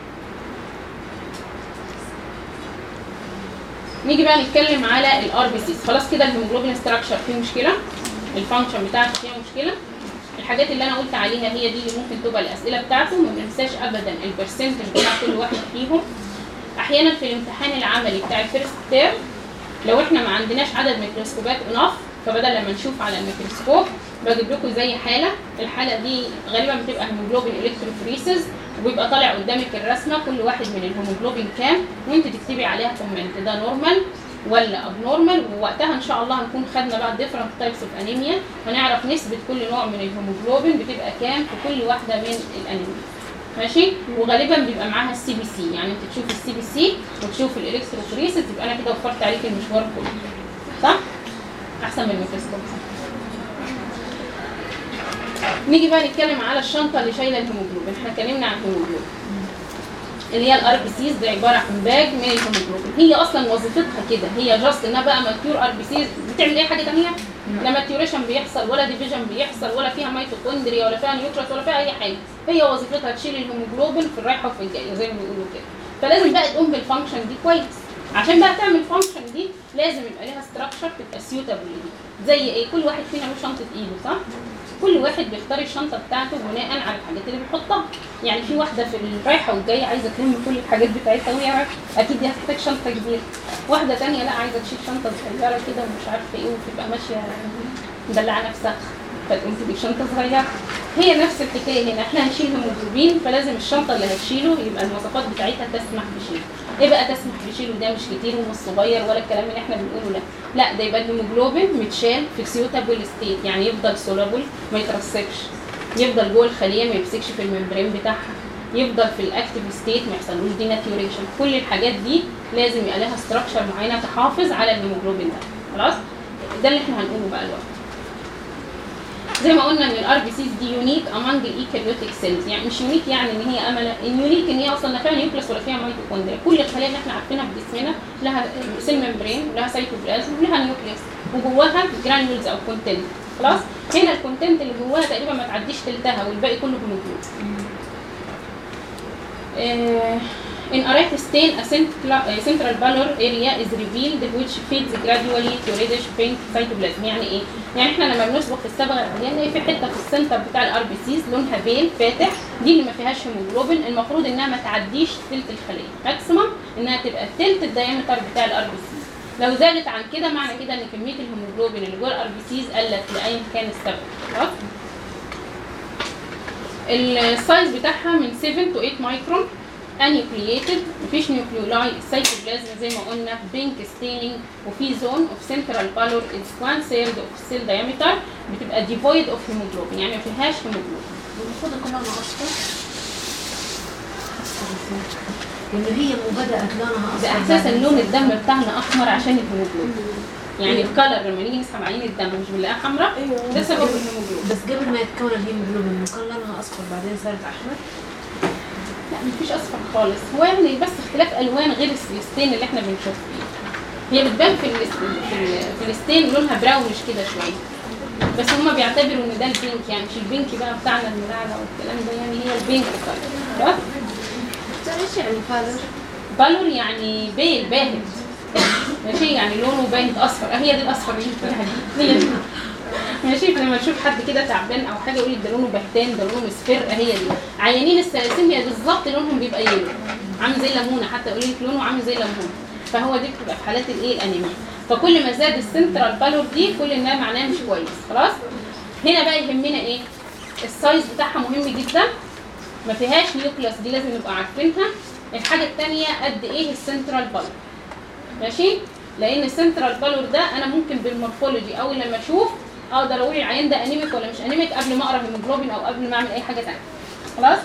نيجي بقى نتكلم على الار بي سيز خلاص كده الهيموجلوبين ستراكشر فيه مشكله الفانكشن بتاعته فيها مشكله الحاجات اللي انا قلت عليها هي دي اللي ممكن تبقى الاسئله بتاعته ما ننساش ابدا البرسنتج بتاع كل واحد فيهم احيانا في الامتحان العملي بتاع الفيرست تيرم لو احنا ما عندناش عدد ميكروسكوبات انف فبدل لما نشوف على الميكروسكوب بجيب لكم زي حاله الحاله دي غالبا بتبقى هيموجلوبين الكتروفوريسز وبيبقى طالع قدامك الرسمه كل واحد من الهيموجلوبين كام وانت تكتبي عليها كومنت ده نورمال ولا ابنورمال ووقتها ان شاء الله هنكون خدنا بقى ديفرنت تايبس اوف انيميا هنعرف نسبه كل نوع من الهيموجلوبين بتبقى كام في كل واحده من الانيميا ماشي وغالبا بيبقى معاها السي بي سي يعني انت تشوف السي بي سي وتشوف الالكتروفوريسز يبقى انا كده وفرت عليك المشوار كله صح احسن من الميكروسكوب نيجي بقى نتكلم على الشنطه اللي شايله الهيموجلوبين احنا اتكلمنا عن الهيموجلوبين اللي هي الار بي سيز دي عباره عن باج من الهيموجلوبين هي اصلا وظيفتها كده هي جاست انها بقى ماتيور ار بي سيز بتعمل اي حاجه ثانيه لا ماتيوريشن بيحصل ولا ديفيجن بيحصل ولا فيها ميتوكوندريا ولا فيها نيوكليس ولا فيها اي حاجه هي وظيفتها تشيل الهيموجلوبين في الرايحه وفي الجايه زي ما بيقولوا كده فلازم بقى تقوم بالفانكشن دي كويس عشان بقى تعمل الفانكشن دي لازم يبقى ليها ستراكشر تبقى سيوتابل دي زي ايه كل واحد فينا له شنطه ايده صح كل واحد بيختار الشنطه بتاعته بناء على الحاجات اللي بيحطها يعني في واحده في الرايحه والجايه عايزه تلم كل الحاجات بتاعتها وهي رايحه اكيد دي هتحتاج شنطه كبيره واحده تانية لا عايزه تشيل شنطه صغيره كده ومش عارفه ايه وتبقى ماشيه مدلعه نفسها فتقوم تجيب شنطه صغيره هي نفس الحكايه هنا احنا هنشيل هيموجلوبين فلازم الشنطه اللي هتشيله يبقى المواصفات بتاعتها تسمح بشيله ايه بقى تسمح بشيله ده مش كتير ومش صغير ولا الكلام اللي احنا بنقوله لا لا ده يبقى الهيموجلوبين متشال في سيوتابل ستيت يعني يفضل سولابل ما يترسبش يفضل جوه الخليه ما يمسكش في الممبرين بتاعها يفضل في الاكتيف ستيت ما يحصلوش ديناتيوريشن كل الحاجات دي لازم يبقى لها ستراكشر معينه تحافظ على الهيموجلوبين ده خلاص ده اللي احنا هنقوله بقى دلوقتي زي ما قلنا ان الار بي سيز دي يونيك امونج الايكاريوتيك سيلز يعني مش يونيك يعني ان هي امله اليونيك ان هي اصلا لا فيها نيوكليس ولا فيها ميتوكوندريا كل الخلايا اللي احنا عارفينها في جسمنا لها سيل ممبرين ولها سيتوبلازم ولها نيوكليس وجواها جرانيولز او كونتنت خلاص هنا الكونتنت اللي جواها تقريبا ما تعديش تلتها والباقي كله هيموجلوبين Uh, in arrest stain, a central, a central pallor area is revealed which fades gradually to reddish pink cytoplasm. يعني ايه؟ يعني احنا لما بنصبغ في الصبغه العاديه نلاقي في حته في السنتر بتاع الار بي سيز لونها بيل فاتح دي اللي ما فيهاش هيموجلوبين المفروض انها ما تعديش تلت الخليه ماكسيمم انها تبقى تلت الدايمتر بتاع الار بي سيز لو زادت عن كده معنى كده ان كميه الهيموجلوبين اللي جوه الار بي سيز قلت لايا كان السبب خلاص السايز بتاعها من 7 to 8 مايكرون انيوكلييتد مفيش نيوكليولاي السيتوبلازم زي ما قلنا بينك ستيننج وفي زون اوف سنترال بالور از 1 ثيرد اوف السيل دايمتر بتبقى ديفويد اوف هيموجلوبين يعني ما فيهاش هيموجلوبين المفروض يكون لونها اصفر لانه هي مو بدات لونها اصفر ده اساسا بعدين لون صار- الدم بتاعنا احمر عشان الهيموجلوبين يعني الكلر لما نيجي نسحب عين الدم مش بنلاقيها حمراء ده سبب الهيموجلوبين بس قبل ما يتكون الهيموجلوبين كان لونها اصفر بعدين صارت احمر لا مفيش اصفر خالص هو يعني بس اختلاف الوان غير الستين اللي احنا بنشوف فيه هي بتبان في ال في, ال في الستين لونها براونش كده شويه بس هما بيعتبروا ان ده البينك يعني مش البينك بقى بتاعنا الملاعبة والكلام ده يعني هي البينك كلر خلاص ايش يعني فالر؟ بالور يعني بيل باهت ماشي يعني لونه باهت اصفر هي دي الاصفر اللي انت بتقولها دي هي دي ماشي لما تشوف حد كده تعبان او حاجه يقول ده لونه بهتان ده لونه مصفر هي دي عيانين السلاسل هي بالظبط لونهم بيبقى يلو عامل زي الليمونه حتى يقول لك لونه عامل زي الليمونه فهو دي بتبقى في حالات الايه الانيميا فكل ما زاد السنترال بالور دي كل انها معناها مش كويس خلاص هنا بقى يهمنا ايه السايز بتاعها مهم جدا ما فيهاش نيوكليوس دي لازم نبقى عارفينها الحاجه الثانيه قد ايه السنترال بالور ماشي لان السنترال بالور ده انا ممكن بالمورفولوجي اول لما اشوف اقدر اقول العيان ده انيميك ولا مش انيميك قبل ما اقرا هيموجلوبين او قبل ما اعمل اي حاجه ثانيه خلاص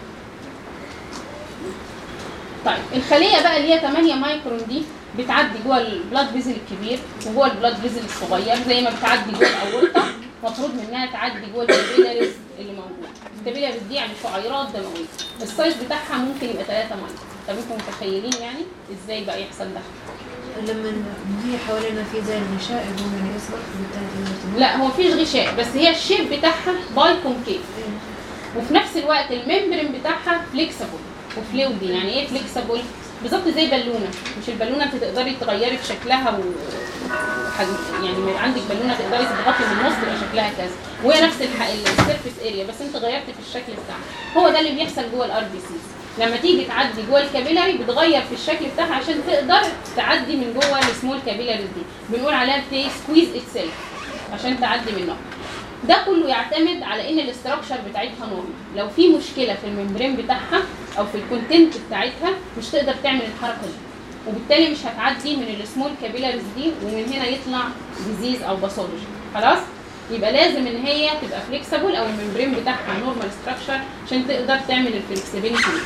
طيب الخليه بقى اللي هي 8 مايكرون دي بتعدي جوه البلاد فيزل الكبير وجوه البلاد فيزل الصغير زي ما بتعدي جوه الاورطه مفروض منها تعدي جوه الكابيلاريز اللي موجود الكابيلاريز دي يعني شعيرات دمويه السايز بتاعها ممكن يبقى 3 مايكرون طب انتم متخيلين يعني ازاي بقى يحصل ده لما هي حوالينا في زي الغشاء اللي هو يعني يصبح بالتالي يرتبط. لا هو مفيش غشاء بس هي الشيب بتاعها باي كونكيف وفي نفس الوقت الممبرين بتاعها فليكسبل وفلويدي يعني ايه فليكسبل بالظبط زي بالونه مش البالونه انت تقدري تغيري في شكلها و وحجم- يعني ما يبقى عندك بالونه تقدري تضغطي من النص تبقى شكلها كذا وهي نفس الح- السيرفيس اريا بس انت غيرتي في الشكل بتاعها هو ده اللي بيحصل جوه الار بي سيز لما تيجي تعدي جوه الكابيلاري بتغير في الشكل بتاعها عشان تقدر تعدي من جوه السمول كابيلاريز دي بنقول عليها بتي سكويز اتسيلف عشان تعدي منها ده كله يعتمد على ان الاستراكشر بتاعتها نورمال لو في مشكله في الممبرين بتاعها او في الكونتنت بتاعتها مش تقدر تعمل الحركه دي وبالتالي مش هتعدي من السمول كابيلاريز دي ومن هنا يطلع ديزيز او باثولوجي خلاص يبقى لازم ان هي تبقى فليكسبل او الممبرين بتاعها نورمال ستراكشر عشان تقدر تعمل الفلكسبيليتي دي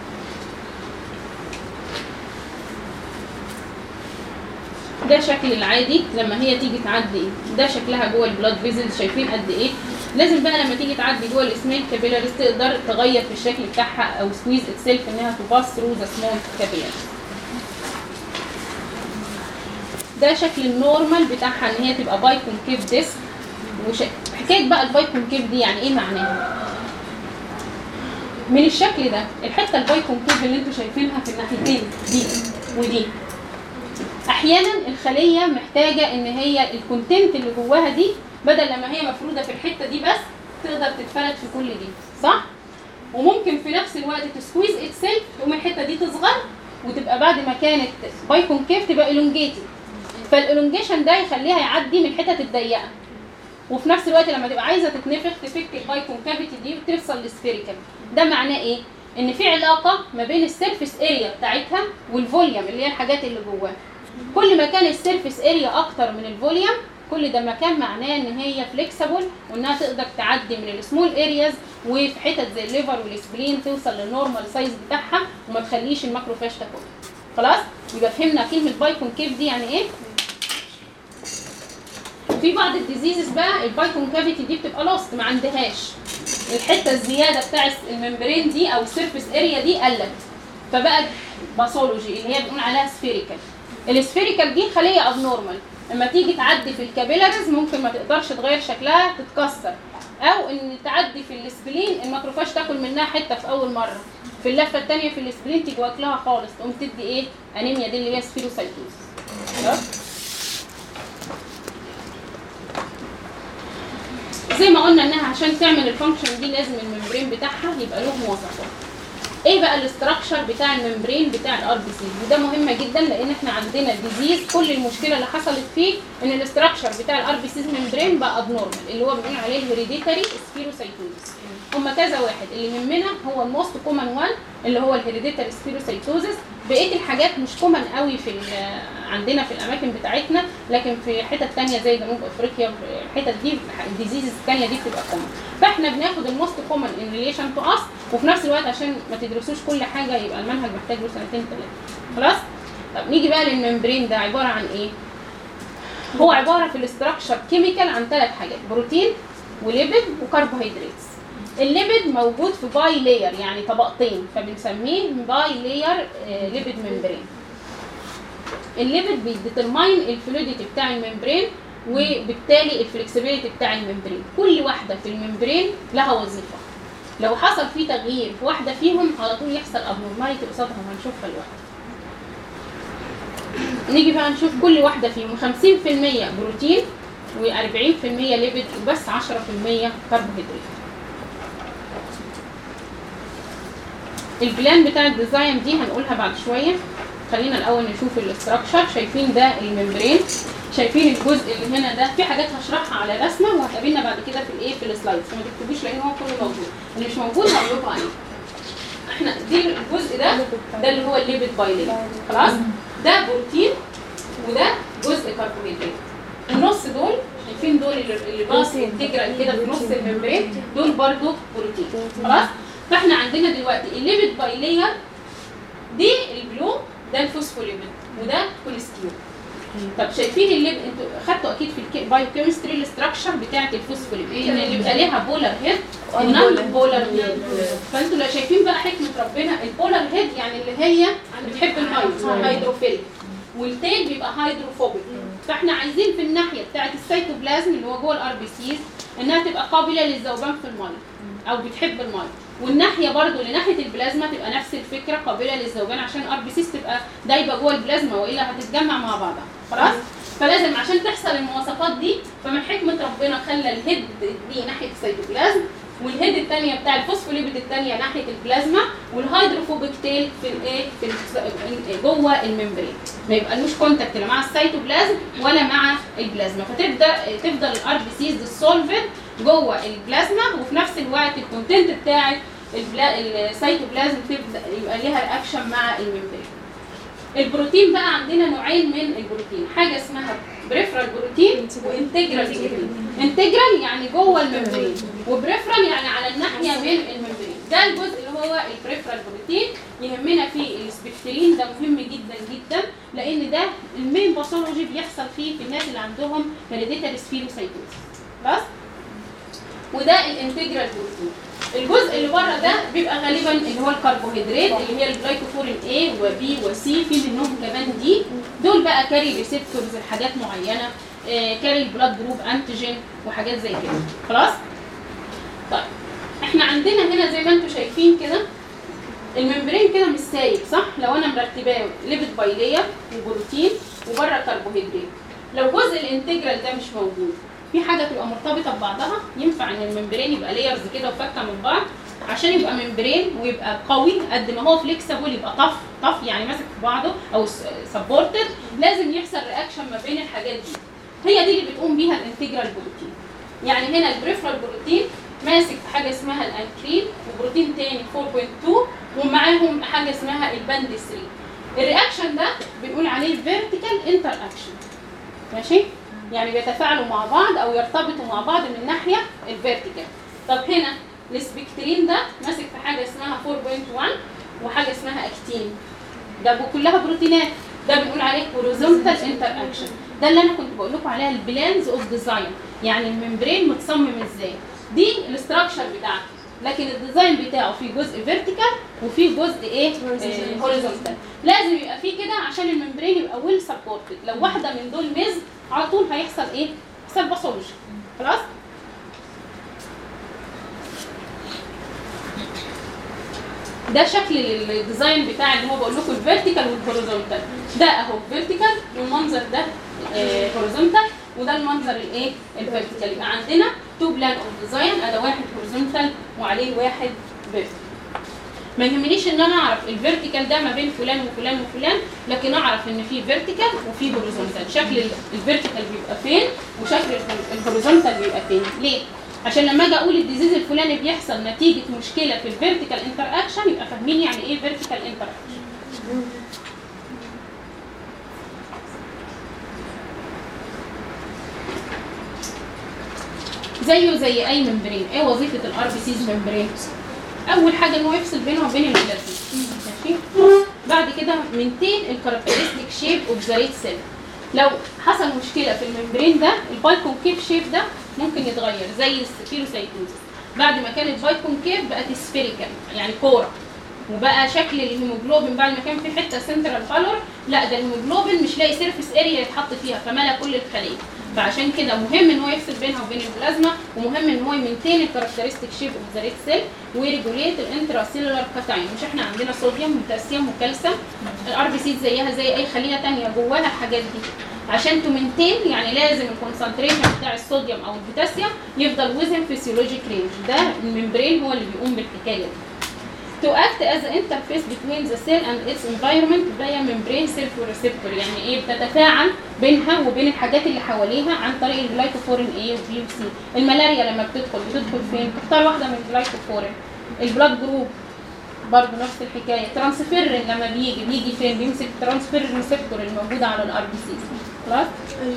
ده شكل العادي لما هي تيجي تعدي ده شكلها جوه البلاد فيزلز شايفين قد ايه لازم بقى لما تيجي تعدي جوه السميل كابيلاريز تقدر تغير في الشكل بتاعها او سكويز اتسيلف انها تباس ثرو ذا سمول كابيلاريز ده شكل النورمال بتاعها ان هي تبقى باي كونكيف ديسك وش... حكايه بقى الباي كونكيف دي يعني ايه معناها من الشكل ده الحته الباي كونكيف اللي انتوا شايفينها في الناحيتين دي ودي احيانا الخليه محتاجه ان هي الكونتنت اللي جواها دي بدل لما هي مفروده في الحته دي بس تقدر تتفرد في كل دي صح وممكن في نفس الوقت تسكويز اتسيلف تقوم الحته دي تصغر وتبقى بعد ما كانت باي كونكيف تبقى الونجيتد فالالونجيشن ده يخليها يعدي من الحتت الضيقه وفي نفس الوقت لما تبقى عايزه تتنفخ تفك الباي كونكافيتي دي وتوصل للسفيريكال ده معناه ايه ان في علاقه ما بين السيرفيس اريا بتاعتها والفوليوم اللي هي الحاجات اللي جواها كل ما كان السيرفيس اريا اكتر من الفوليوم كل ده مكان معناه ان هي فليكسبل وانها تقدر تعدي من السمول ارياز وفي حتت زي الليفر والسبلين توصل للنورمال سايز بتاعها وما تخليش الماكروفاج تاكلها خلاص يبقى فهمنا كلمه باي كونكيف دي يعني ايه في بعض الديزيزز بقى الباي كونكافيتي دي بتبقى لوست ما عندهاش الحته الزياده بتاع الممبرين دي او السيرفيس اريا دي قلت فبقى باثولوجي اللي هي بنقول عليها سفيريكال السفيريكال دي خليه ابنورمال لما تيجي تعدي في الكابيلاريز ممكن ما تقدرش تغير شكلها تتكسر او ان تعدي في السبلين الماكروفاج تاكل منها حته في اول مره في اللفه الثانيه في السبلين تيجي واكلها خالص تقوم تدي ايه انيميا دي اللي هي سفيروسايتوز خلاص زي ما قلنا انها عشان تعمل الفانكشن دي لازم الممبرين بتاعها يبقى له مواصفات ايه بقى الاستراكشر بتاع الممبرين بتاع الار بي سي وده مهم جدا لان احنا عندنا ديزيز كل المشكله اللي حصلت فيه ان الاستراكشر بتاع الار بي سي ممبرين بقى ابنورمال اللي هو بنقول عليه الهيريديتاري سبيروسايتوزس هما كذا واحد اللي يهمنا هو الموست كومن وان اللي هو الهيريديتاري سبيروسايتوزس بقيه الحاجات مش كومن قوي في عندنا في الاماكن بتاعتنا لكن في حتت تانية زي جنوب افريقيا الحتت دي الديزيز الثانيه دي بتبقى كومن فاحنا بناخد الموست كومن ان ريليشن تو اس وفي نفس الوقت عشان ما تدرسوش كل حاجه يبقى المنهج محتاج له سنتين ثلاثه خلاص طب نيجي بقى للممبرين ده عباره عن ايه هو عباره في الاستراكشر كيميكال عن ثلاث حاجات بروتين وليبيد وكربوهيدرات الليبيد موجود في باي لاير يعني طبقتين فبنسميه باي لاير ليبيد ممبرين الليبيد بيديترماين الفلويديتي بتاع الممبرين وبالتالي الفلكسبيليتي بتاع الممبرين كل واحده في الممبرين لها وظيفه لو حصل في تغيير في واحده فيهم على طول يحصل ابنورماليتي قصادها وهنشوفها دلوقتي نيجي بقى نشوف كل واحده فيهم 50% بروتين و40% ليبيد وبس 10% كربوهيدرات البلان بتاع الديزاين دي هنقولها بعد شويه خلينا الاول نشوف الاستراكشر شايفين ده الممبرين شايفين الجزء اللي هنا ده في حاجات هشرحها على رسمه وهتقابلنا بعد كده في الايه في السلايدز فما تكتبوش لان هو كله موجود اللي مش موجود هقول لكم عليه احنا دي الجزء ده ده اللي هو الليبيد بايلين خلاص ده بروتين وده جزء كربوهيدرات النص دول شايفين دول اللي اللي باص انتجرال كده في نص الممبرين دول برضو بروتين خلاص فاحنا عندنا دلوقتي الليبيد بايلير دي البلو ده الفوسفوليبيد وده كوليسترول طب شايفين اللي انتوا خدتوا اكيد في البايو كيمستري الاستراكشر بتاعه الفوسفوليبيد ان اللي بيبقى ليها بولار هيد ونون بولار هيد فانتوا لو شايفين بقى حكمه ربنا البولار هيد يعني اللي هي بتحب الميه هيدروفيليك والتيل بيبقى هيدروفوبيك فاحنا عايزين في الناحيه بتاعه السيتوبلازم اللي هو جوه الار بي سيز انها تبقى قابله للذوبان في الميه او بتحب الميه والناحيه برضو لناحيه البلازما تبقى نفس الفكره قابله للذوبان عشان الار بي سيز تبقى دايبه جوه البلازما والا هتتجمع مع بعضها خلاص فلازم عشان تحصل المواصفات دي فمن حكمه ربنا خلى الهيد دي ناحيه السيتوبلازم والهيد الثانيه بتاع الفوسفوليبيد الثانيه ناحيه البلازما والهيدروفوبيك تيل في الايه في ال- جوه الممبرين ما يبقالوش كونتاكت لا مع السيتوبلازم ولا مع البلازما فتبدا تفضل الار بي سيز ديسولفد جوه البلازما وفي نفس الوقت الكونتنت بتاع البلا... السيتوبلازم تبدا يبقى ليها رياكشن مع الممبرين البروتين بقى عندنا نوعين من البروتين حاجه اسمها بريفرال بروتين وانتجرال بروتين انتجرال يعني جوه الممبرين وبريفرال يعني على الناحيه من الممبرين ده الجزء اللي هو البريفرال بروتين يهمنا فيه السبكترين ده مهم جدا جدا لان ده المين باثولوجي بيحصل فيه في الناس اللي عندهم هيريديتاري سفيروسايتوز خلاص وده الانتجرال بروتين الجزء اللي بره ده بيبقى غالبا اللي هو الكربوهيدرات اللي هي الجلايكوفورين A وبي وسي في منهم كمان دي دول بقى كاري ريسبتورز لحاجات معينه آه، كاري البلاد جروب انتيجين وحاجات زي كده خلاص طيب احنا عندنا هنا زي ما انتم شايفين كده الممبرين كده مش سايب صح لو انا مرتباه ليبيد بايلير وبروتين وبره كربوهيدرات لو جزء الانتجرال ده مش موجود في حاجه تبقى مرتبطه ببعضها ينفع ان الممبرين يبقى لايرز كده وفكه من بعض عشان يبقى ممبرين ويبقى قوي قد ما هو فليكسبل يبقى طف طف يعني ماسك في بعضه او سبورتد لازم يحصل رياكشن ما بين الحاجات دي هي دي اللي بتقوم بيها الانتجرال بروتين يعني هنا البريفرال بروتين ماسك في حاجه اسمها الانكرين وبروتين تاني 4.2 ومعاهم حاجه اسمها الباند 3 الرياكشن ده بنقول عليه فيرتيكال انتر اكشن ماشي يعني بيتفاعلوا مع بعض او يرتبطوا مع بعض من ناحيه الفيرتيكال طب هنا السبكترين ده ماسك في حاجه اسمها 4.1 وحاجه اسمها اكتين ده كلها بروتينات ده بنقول عليه هوريزونتال انتر اكشن ده اللي انا كنت بقول لكم عليها البلانز اوف ديزاين يعني الممبرين متصمم ازاي دي الاستراكشر بتاعته لكن الديزاين بتاعه فيه جزء فيرتيكال وفيه جزء ايه هوريزونتال لازم يبقى فيه كده عشان الممبرين يبقى ويل سبورتد لو واحده من دول ميز على طول هيحصل ايه يحصل باثولوجي خلاص ده شكل الديزاين بتاع اللي هو بقول لكم الفيرتيكال والهوريزونتال ده اهو فيرتيكال والمنظر ده هوريزونتال وده المنظر الايه الفيرتيكال يبقى عندنا تو بلان اوف ديزاين اداه واحد هوريزونتال وعليه واحد فيرتيكال ما يهمنيش ان انا اعرف الفيرتيكال ده ما بين فلان وفلان وفلان لكن اعرف ان في فيرتيكال وفي هوريزونتال شكل الفيرتيكال بيبقى فين وشكل الهوريزونتال بيبقى فين ليه عشان لما اجي اقول الديزيز الفلاني بيحصل نتيجه مشكله في الفيرتيكال انتر اكشن يبقى فاهمين يعني ايه فيرتيكال انتر اكشن زيه زي اي ممبرين ايه وظيفه الار بي سيز ممبرين اول حاجه ان هو يفصل بينه وبين البلازما ماشي بعد كده منتين الكاركترستيك شيب اوف ذا ريد سيل لو حصل مشكله في الممبرين ده البايكونكيف شيب ده ممكن يتغير زي السكيروسايتوز بعد ما كانت بايكونكيف بقت سفيريكال يعني كوره وبقى شكل الهيموجلوبين بعد ما كان في حته سنترال كالور لا ده الهيموجلوبين مش لاقي سيرفيس اريا يتحط فيها فملا كل الخليه فعشان كده مهم ان هو يفصل بينها وبين البلازما ومهم ان هو يمنتين الكاركترستيك شيب اوف ذا ريد سيل ويريجوليت الانترا سيلولار كاتاين مش احنا عندنا صوديوم وبوتاسيوم وكالسيوم الار بي سي زيها زي اي خليه ثانيه جواها الحاجات دي عشان تمنتين يعني لازم الكونسنتريشن بتاع الصوديوم او البوتاسيوم يفضل وزن فيسيولوجيك رينج ده الممبرين هو اللي بيقوم بالحكايه دي to act as the interface between the cell and its environment via membrane cell receptor يعني ايه بتتفاعل بينها وبين الحاجات اللي حواليها عن طريق الجلايكوفورين A وبي وسي الملاريا لما بتدخل بتدخل فين تختار واحده من الجلايكوفورين البلاد جروب برضه نفس الحكايه ترانسفيرين لما بيجي بيجي فين بيمسك ترانسفيرين ريسبتور الموجوده على الار بي سي خلاص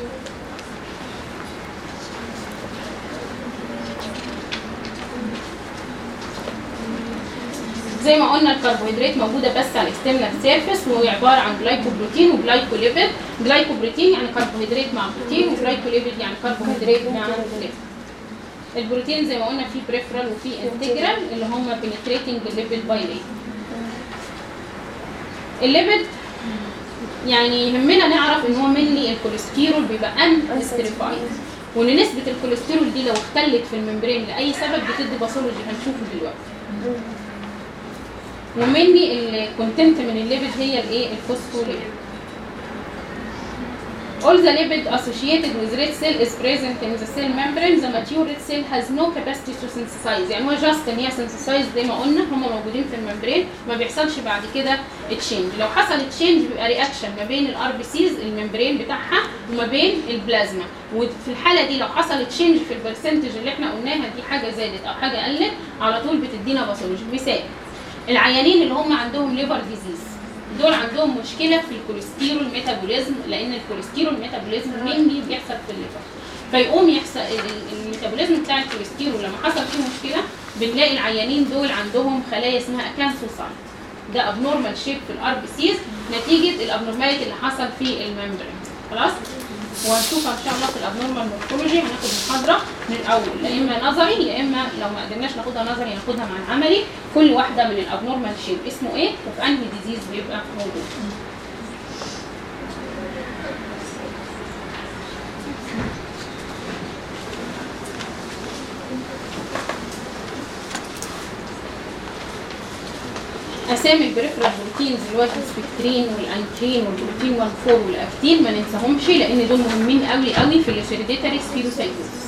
زي ما قلنا الكربوهيدرات موجوده بس على الاكسترنال سيرفيس وهو عباره عن جلايكوبروتين وجلايكوليبيد جلايكوبروتين يعني كربوهيدرات مع بروتين وجلايكوليبيد يعني كربوهيدرات مع ليبيد البروتين زي ما قلنا في بريفرال وفي انتجرال اللي هم بنتريتنج الليبيد باي الليبيد يعني يهمنا نعرف ان هو مني الكوليسترول بيبقى ان ستريفايد وان نسبه الكوليسترول دي لو اختلت في الممبرين لاي سبب بتدي باثولوجي هنشوفه دلوقتي ومني الكونتنت من الليبيد هي الايه الفوسفوليبيد All the lipid associated with red cell is present in the cell membrane. The mature red cell has no capacity to synthesize. يعني هو just ان هي synthesize زي ما قلنا هم موجودين في الممبرين ما بيحصلش بعد كده تشينج. لو حصل تشينج بيبقى رياكشن ما بين الار بي سيز الممبرين بتاعها وما بين البلازما. وفي الحاله دي لو حصل تشينج في البرسنتج اللي احنا قلناها دي حاجه زادت او حاجه قلت على طول بتدينا باثولوجي. مثال العيانين اللي هم عندهم ليفر ديزيز دول عندهم مشكله في الكوليسترول ميتابوليزم لان الكوليسترول ميتابوليزم مين بيحصل في الليفر فيقوم يحصل الميتابوليزم بتاع الكوليسترول لما حصل فيه مشكله بنلاقي العيانين دول عندهم خلايا اسمها اكانثوسايت ده ابنورمال شيب في الار بي سيز نتيجه الابنورماليتي اللي حصل في الممبرين خلاص وهنشوفها ان شاء الله في الابنورمال مورفولوجي هناخد محاضره من الاول يا اما نظري يا اما لو ما قدرناش ناخدها نظري ناخدها مع العملي كل واحده من الابنورمال شيب اسمه ايه وفي انهي ديزيز بيبقى موجود اسامي البريفرال بروتينز اللي هو السبكترين والانترين والبروتين 14 والاكتين ما ننساهمش لان دول مهمين قوي قوي في الهيريديتاري سبيروسايتوسيس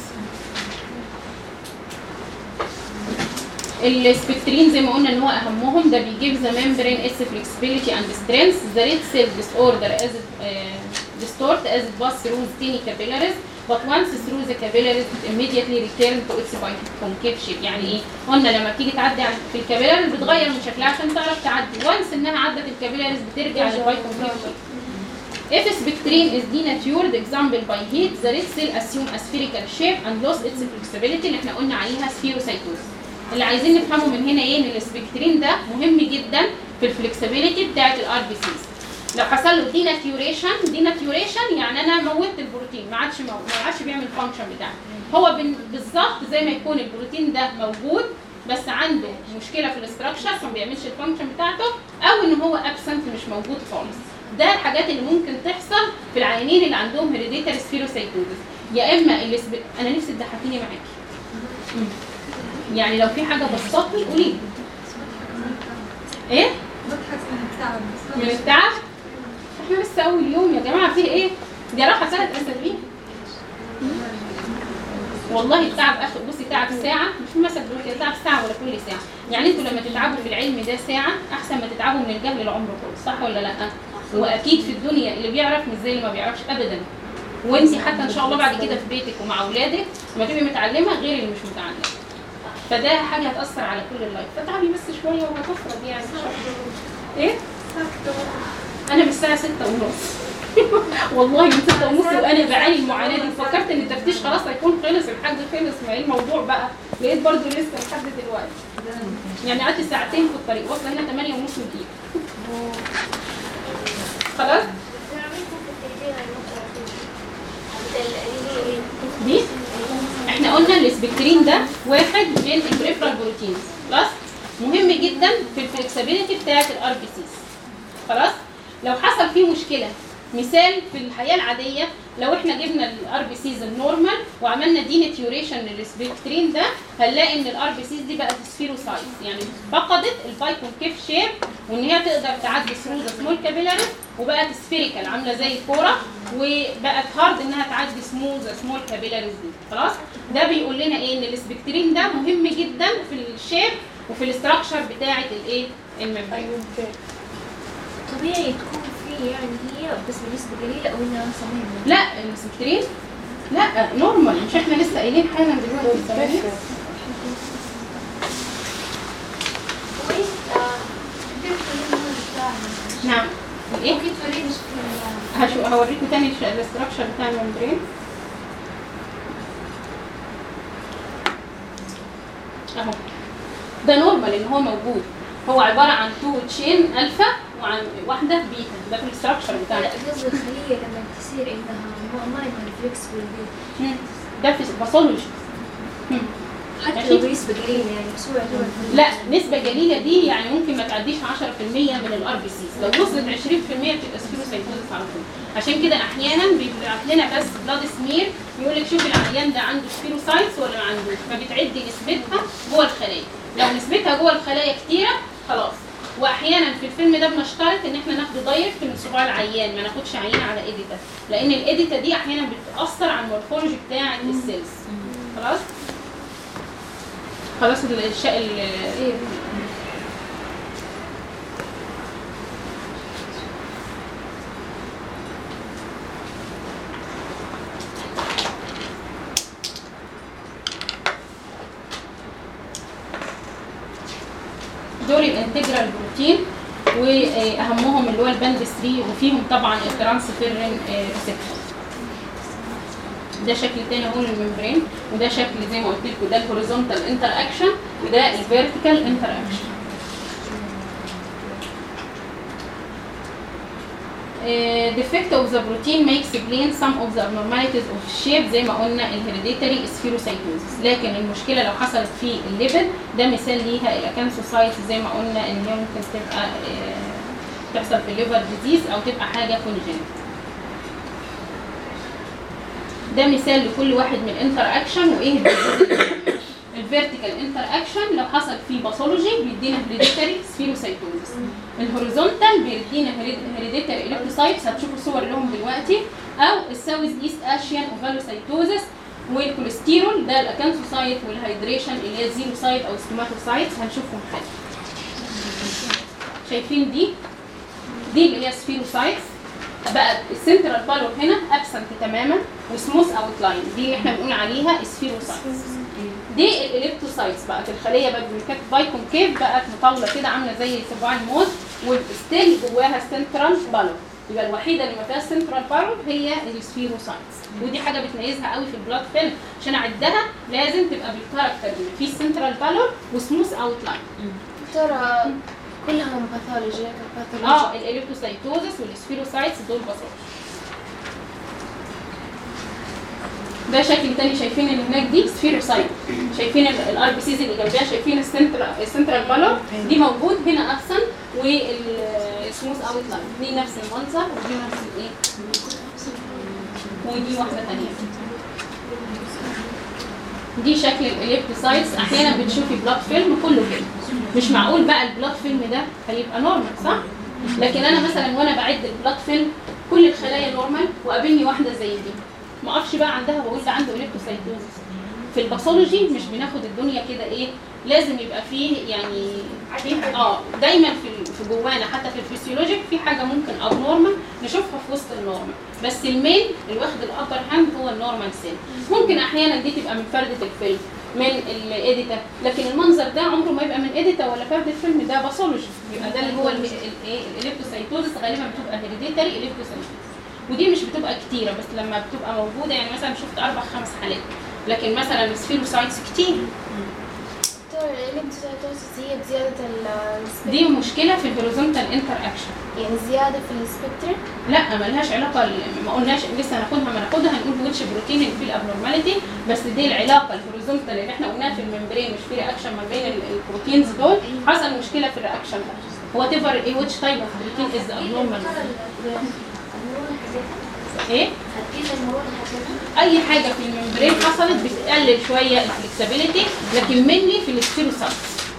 السبكترين زي ما قلنا ان هو اهمهم ده بيجيب ذا ممبرين اس فلكسبيليتي اند سترينث ذا ريد سيل ديس اوردر از distort as it pass through tiny capillaries but once through the capillaries it immediately return to its concave shape يعني ايه؟ قلنا لما بتيجي تعدي في الكابيلاريز بتغير من شكلها عشان تعرف تعدي وانس انها عدت الكابيلاريز بترجع للبايكونكيف shape If spectrin is denatured, example by heat, the red cell assume a spherical shape and lost its flexibility اللي احنا قلنا عليها spherocytosis. اللي عايزين نفهمه من هنا ايه ان السبكترين ده مهم جدا في الفلكسبيليتي بتاعت الار بي سيز. لو حصل له ديناتيوريشن ديناتيوريشن يعني انا موتت البروتين ما عادش مو... ما عادش بيعمل الفانكشن بتاعه هو بن... بالظبط زي ما يكون البروتين ده موجود بس عنده مشكله في الاستراكشر فما بيعملش الفانكشن بتاعته او ان هو ابسنت مش موجود خالص ده الحاجات اللي ممكن تحصل في العيانين اللي عندهم هيريديتاري سبيروسايتوزس يا اما اللي سب... انا نفسي تضحكيني معاكي مم. يعني لو في حاجه بسطني قولي لي. ايه بضحك من التعب من التعب احنا لسه اول يوم يا جماعه في ايه دي راحه ثلاث اسابيع والله التعب اخر بصي تعب ساعه مش مثلا دلوقتي تعب ساعه ولا كل ساعه يعني انتوا لما تتعبوا في العلم ده ساعه احسن ما تتعبوا من الجهل العمر كله صح ولا لا واكيد في الدنيا اللي بيعرف مش زي اللي ما بيعرفش ابدا وانت حتى ان شاء الله بعد كده في بيتك ومع اولادك لما تبقي متعلمه غير اللي مش متعلمه فده حاجه هتاثر على كل اللايف فتعبي بس شويه وهتفرج يعني مش أكتر. ايه انا من الساعه 6 ونص والله من 6 ونص وانا بعاني المعاناه دي فكرت ان التفتيش خلاص هيكون خلص الحاج خلص ما ايه الموضوع بقى لقيت برضه لسه لحد دلوقتي يعني قعدت ساعتين في الطريق واصله هنا 8 ونص دقيقه خلاص دي احنا قلنا السبكترين ده واحد من البريفرال بروتينز خلاص مهم جدا في الفلكسبيليتي بتاعه الار بي سيز خلاص لو حصل فيه مشكله مثال في الحياه العاديه لو احنا جبنا الار بي سيز النورمال وعملنا دي نيتيوريشن للسبكترين ده هنلاقي ان الار بي سيز دي بقت سفيروسايت يعني فقدت البايكونكيف شيب وان هي تقدر تعدي ثرو ذا سمول كابيلاري وبقت سفيريكال عامله زي الكوره وبقت هارد انها تعدي سموث سمول كابيلاريز دي خلاص ده بيقول لنا ايه ان السبكترين ده مهم جدا في الشيب وفي الاستراكشر بتاعه الايه الممبرين طبيعي تكون في يعني هي بس بنسبة قليلة أو إنها صميم لا السبكترين لا نورمال مش احنا لسه قايلين حالا دلوقتي ثواني. وإيش كيف تقولين بتاعنا نعم ايه ممكن توريني ايش في هشو هوريكم تاني الش- الاستراكشر بتاع الممبرين اهو ده نورمال ان هو موجود هو عباره عن تو تشين الفا وعن واحده بيتا ده في الاستراكشر لا بتاعنا قصدي الخلية لما تصير إنها ما ما يكون فليكسبل دي مم. ده في باثولوجي حتى ماشي. لو بنسبة قليلة يعني بس هو يعتبر لا نسبة قليلة دي يعني ممكن ما تعديش 10% من الار بي سيز لو وصلت 20% بتبقى سبيروسايتوزس على طول عشان كده احيانا بيبعت لنا بس بلاد سمير يقول لك شوف العيان ده عنده سبيروسايتس ولا ما عندوش فبتعدي نسبتها جوه الخلايا لو نسبتها جوه الخلايا كتيرة خلاص واحيانا في الفيلم ده بنشترط ان احنا ناخد دايركت من صباع العيان ما ناخدش عينه على ايديتا لان الايديتا دي احيانا بتاثر على المورفولوجي بتاع السيلز خلاص خلاص الشق إيه. دول الانتجرال بروتين واهمهم اللي هو الباند 3 وفيهم طبعا الترانسفيرين ريسبتور ده شكل تاني اهو للممبرين وده شكل زي ما قلت لكم ده الهوريزونتال انتر اكشن وده الفيرتيكال انتر اكشن defect of the protein may explain some of the abnormalities of shape زي ما قلنا الهيريديتري سفيروسايتوزس لكن المشكله لو حصلت في الليبل ده مثال ليها الاكانثوسايتس زي ما قلنا ان هي ممكن تبقى آه، تحصل في الليفر ديزيز او تبقى حاجه كونجنت ده مثال لكل واحد من الانتر اكشن وايه الفيرتيكال انتر اكشن لو حصل فيه باثولوجي بيدينا هيريديتري سفيروسايتوزس الهوريزونتال بيدينا هيريديتري الكتروسايتس هتشوفوا صور لهم دلوقتي او الساوث ايست اشيان اوفالوسايتوزس والكوليسترول ده الاكانثوسايت والهيدريشن اللي هي الزيروسايت او ستوماتوسايتس هنشوفهم حاجه شايفين دي دي اللي هي سفيروسايتس بقى السنترال بالور هنا ابسنت تماما وسموث اوت لاين دي اللي احنا بنقول عليها سفيروسايتس دي الاليبتوسايتس بقت الخليه بدل ما كانت بايكونكيف بقت مطاوله كده عامله زي صباع الموز وستيل جواها سنترال بالور يبقى الوحيده اللي ما فيهاش سنترال بالور هي السفيروسايتس ودي حاجه بتميزها قوي في البلاد فيلم عشان اعدها لازم تبقى بالكاركتر دي في سنترال بالور وسموث اوت لاين دكتورة كلهم باثولوجي اه الاليبتوسايتوزس والسفيروسايتس دول باثولوجي ده شكل تاني شايفين اللي هناك دي سفيروسايت شايفين الار بي سيز اللي جنبها شايفين السنترال السنترال بالور دي موجود هنا ابسن والسموث اوت لاين دي نفس المنظر ودي نفس الايه ودي واحده ثانيه دي شكل الاليبتوسايتس احيانا بتشوفي بلاد فيلم كله كده مش معقول بقى البلاد فيلم ده هيبقى نورمال صح لكن انا مثلا وانا بعد البلاد فيلم كل الخلايا نورمال وقابلني واحده زي دي ما اقفش بقى عندها واقول ده عنده اليبتوسايتوزس في الباثولوجي مش بناخد الدنيا كده ايه لازم يبقى فيه يعني فيه اه دايما في في جوانا حتى في الفسيولوجيك في حاجه ممكن اب نورمال نشوفها في وسط النورمال بس المين اللي واخد الابر هاند هو النورمال سيل ممكن احيانا دي تبقى من فرده الفيلم من الايديتا لكن المنظر ده عمره ما يبقى من ايديتا ولا فرده فيلم ده باثولوجي يبقى ده اللي هو الايه الاليبتوسايتوزس غالبا بتبقى هيريديتري اليبتوسايتوزس ودي مش بتبقى كتيره بس لما بتبقى موجوده يعني مثلا شفت اربع خمس حالات لكن مثلا السفيروسايتس كتير دكتورة الليمفوسايتوسيس هي بزيادة ال دي مشكله في الهوريزونتال انتر اكشن يعني زيادة في السبكتر لا ملهاش علاقه ال- ما قلناش لسه هناخدها ما ناخدها هنقول ويتش بروتين اللي فيه الابنورماليتي بس دي العلاقه الهوريزونتال اللي احنا قلناها في الممبرين مش في رياكشن ما بين ال- البروتينز دول حصل مشكله في الرياكشن ده وات ايفر ايه ويتش تايب اوف بروتين از ابنورمال ايه تركيز المرونة حسنا اي حاجه في الممبرين حصلت بتقلل شويه الفلكسبيليتي لكن مني في الستيروسايتس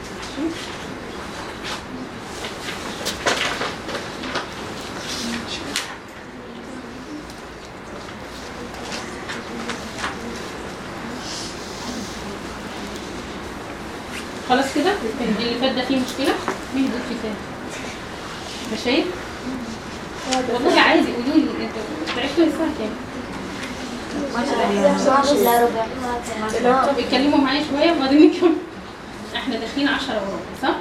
خلاص كده اللي فات ده فيه مشكله مين دول في تاني مش شايف والله عادي قولوا لي انتوا عرفتوا الساعه كام لا ربع طب اتكلموا معايا شويه وبعدين نكمل احنا داخلين 10 وربع صح؟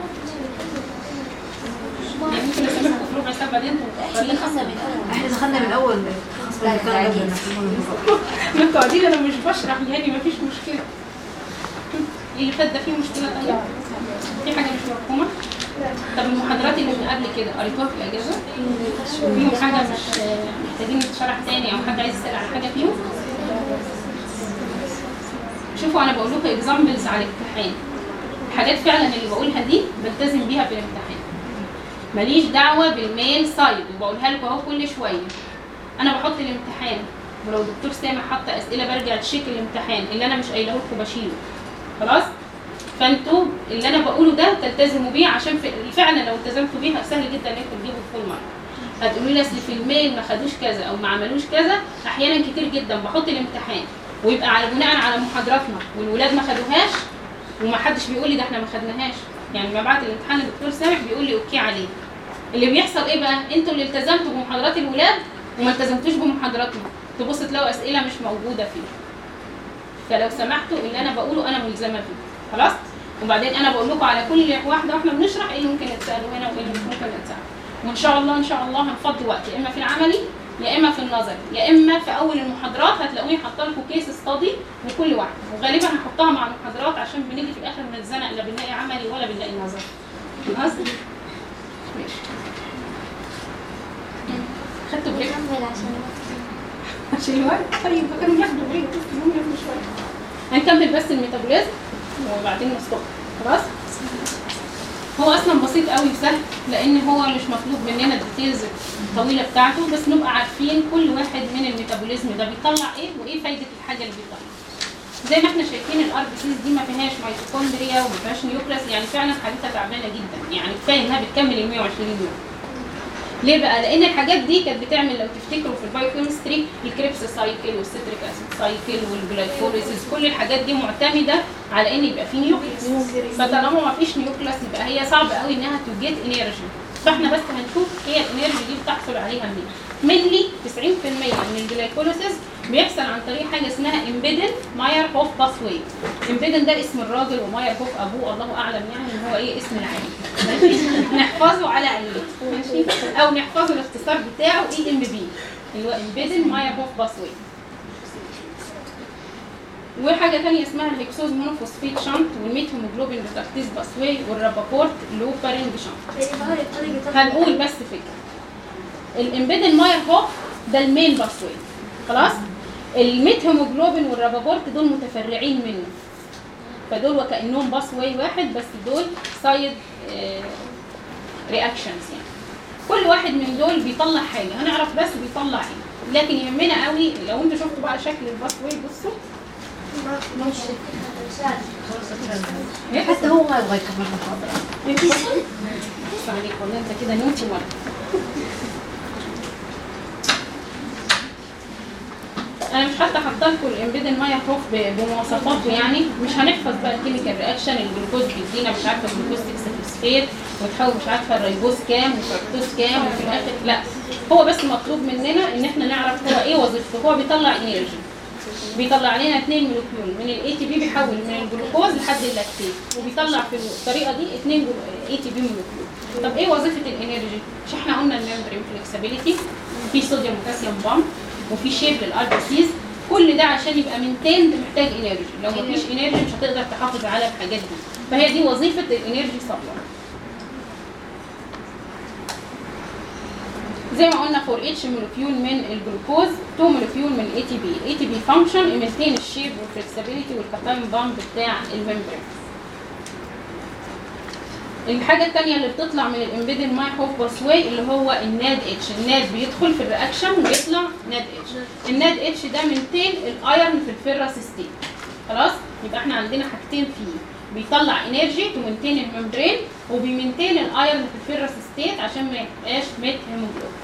يعني ممكن اسامحكم في ربع ساعه بعدين احنا خمسة من أول احنا دخلنا من اول خصم اللي كان قبلنا انتوا قاعدين انا مش بشرح يعني مفيش مشكله اللي فات ده فيه مشكله تانية في حاجه مش مفهومه طب المحاضرات اللي من قبل كده قريتوها في الاجازه فيهم حاجه مش محتاجين تشرح تاني او حد عايز يسال على حاجه فيهم شوفوا انا بقول لكم اكزامبلز على الامتحان الحاجات فعلا اللي بقولها دي بلتزم بيها في الامتحان ماليش دعوه بالميل سايد وبقولها لكم اهو كل شويه انا بحط الامتحان ولو دكتور سامح حط اسئله برجع تشيك الامتحان اللي انا مش قايله لكم بشيله خلاص فانتوا اللي انا بقوله ده تلتزموا بيه عشان ف- فعلا لو التزمتوا بيه سهل جدا انكم تجيبوا فول مارك هتقولوا لي اصل في الميل ما خدوش كذا او ما عملوش كذا احيانا كتير جدا بحط الامتحان ويبقى على بناء على محاضراتنا والولاد ما خدوهاش وما حدش بيقول لي ده احنا ما خدناهاش يعني ما بعت الامتحان للدكتور سامح بيقول لي اوكي عليه اللي بيحصل ايه بقى انتوا اللي التزمتوا بمحاضرات الولاد وما التزمتوش بمحاضراتنا تبص تلاقوا اسئله مش موجوده فيه فلو سمحتوا اللي انا بقوله انا ملزمه بيه خلاص وبعدين انا بقول لكم على كل واحده واحنا بنشرح ايه اللي ممكن نتسالوا هنا وايه اللي مش ممكن نتسال وان شاء الله ان شاء الله هنفضي وقت يا اما في العملي يا اما في النظري يا اما في اول المحاضرات هتلاقوني حاطه لكم كيس ستادي لكل واحده وغالبا هحطها مع المحاضرات عشان بنيجي في الاخر نتزنق لا بنلاقي عملي ولا بنلاقي نظري خلاص ماشي خدتوا بريك نكمل عشان عشان الوقت طيب كانوا ياخدوا بريك بس المهم ياخدوا شويه هنكمل بس الميتابوليزم وبعدين نستوب خلاص هو اصلا بسيط قوي وسهل لان هو مش مطلوب مننا الديتيلز الطويله بتاعته بس نبقى عارفين كل واحد من الميتابوليزم ده بيطلع ايه وايه فايده الحاجه اللي بيطلعها زي ما احنا شايفين الار بي سيز دي ما فيهاش ميتوكوندريا وما فيهاش نيوكلاس يعني فعلا حالتها تعبانه جدا يعني كفايه انها بتكمل ال 120 يوم ليه بقى؟ لان الحاجات دي كانت بتعمل لو تفتكروا في البايوكيمستري الكريبس سايكل والستريك اسيد سايكل والجلايكوليسيس كل الحاجات دي معتمده على ان يبقى في نيوكليس فطالما ما فيش نيوكليس يبقى هي صعب قوي انها تجيت انرجي فاحنا بس هنشوف هي الانرجي دي بتحصل عليها منين منلي 90% من الجلايكوليسيس بيحصل عن طريق حاجه اسمها امبيدن ماير هوف باثوي امبيدن ده اسم الراجل وماير هوف ابوه الله اعلم يعني ان هو ايه اسم العيل ماشي نحفظه على عيلته ماشي او نحفظه الاختصار بتاعه اي ام بي اللي هو امبيدن ماير هوف باثوي وحاجه ثانيه اسمها الهكسوز مونوفوسفيت شنط والميثوموجلوبين ريدكتيز باسوي والرابابورت لوبارين شنط هنقول بس فكره الامبيدن ماير هوف ده المين باسوي خلاص الميثوموجلوبين والرابابورت دول متفرعين منه فدول وكانهم باسوي واحد بس دول سايد رياكشنز يعني كل واحد من دول بيطلع حاجه هنعرف بس بيطلع ايه لكن يهمنا قوي لو انتوا شفتوا بقى شكل الباسوي بصوا إيه؟ حتى هو ما يبغى يكمل المحاضرة بص عليك والله انت كده نوتي ولا انا مش حتى حاطه لكم الامبيدن مايا بروف ب- بمواصفاته يعني مش هنحفظ بقى الكيميكال رياكشن الجلوكوز بيدينا مش عارفه جلوكوز 6 فوسفيت وتحول مش عارفه الريبوز كام والفركتوز كام وفي الاخر لا هو بس مطلوب مننا ان احنا نعرف هو ايه وظيفته هو بيطلع انرجي بيطلع لنا اثنين مولكيول من الاي تي بي بيحول من الجلوكوز لحد اللاكتيز وبيطلع في الطريقه دي اثنين اي تي بي مولكيول طب ايه وظيفه الانرجي مش احنا قلنا الممبرين فلكسبيليتي في صوديوم بوتاسيوم بامب وفي شيب للار بي سيز كل ده عشان يبقى منتند محتاج انرجي لو مفيش انرجي مش هتقدر تحافظ على الحاجات دي فهي دي وظيفه الانرجي سبلاي زي ما قلنا فور اتش مولكيول من الجلوكوز 2 مولكيول من الاي تي بي الاي تي بي فانكشن يمنتين الشيب والفلكسبيليتي والكاتاين بامب بتاع الممبرين الحاجه الثانيه اللي بتطلع من الامبيدد ماي هوف باسواي اللي هو الناد اتش الناد بيدخل في الرياكشن ويطلع ناد اتش الناد اتش ده منتين الايرن في الفيرس ستيت خلاص يبقى احنا عندنا حاجتين فيه بيطلع انرجي تو مينتين الممبرين وبيمنتين الايرن في الفيرس ستيت عشان ما يبقاش ميت هيموجلوبين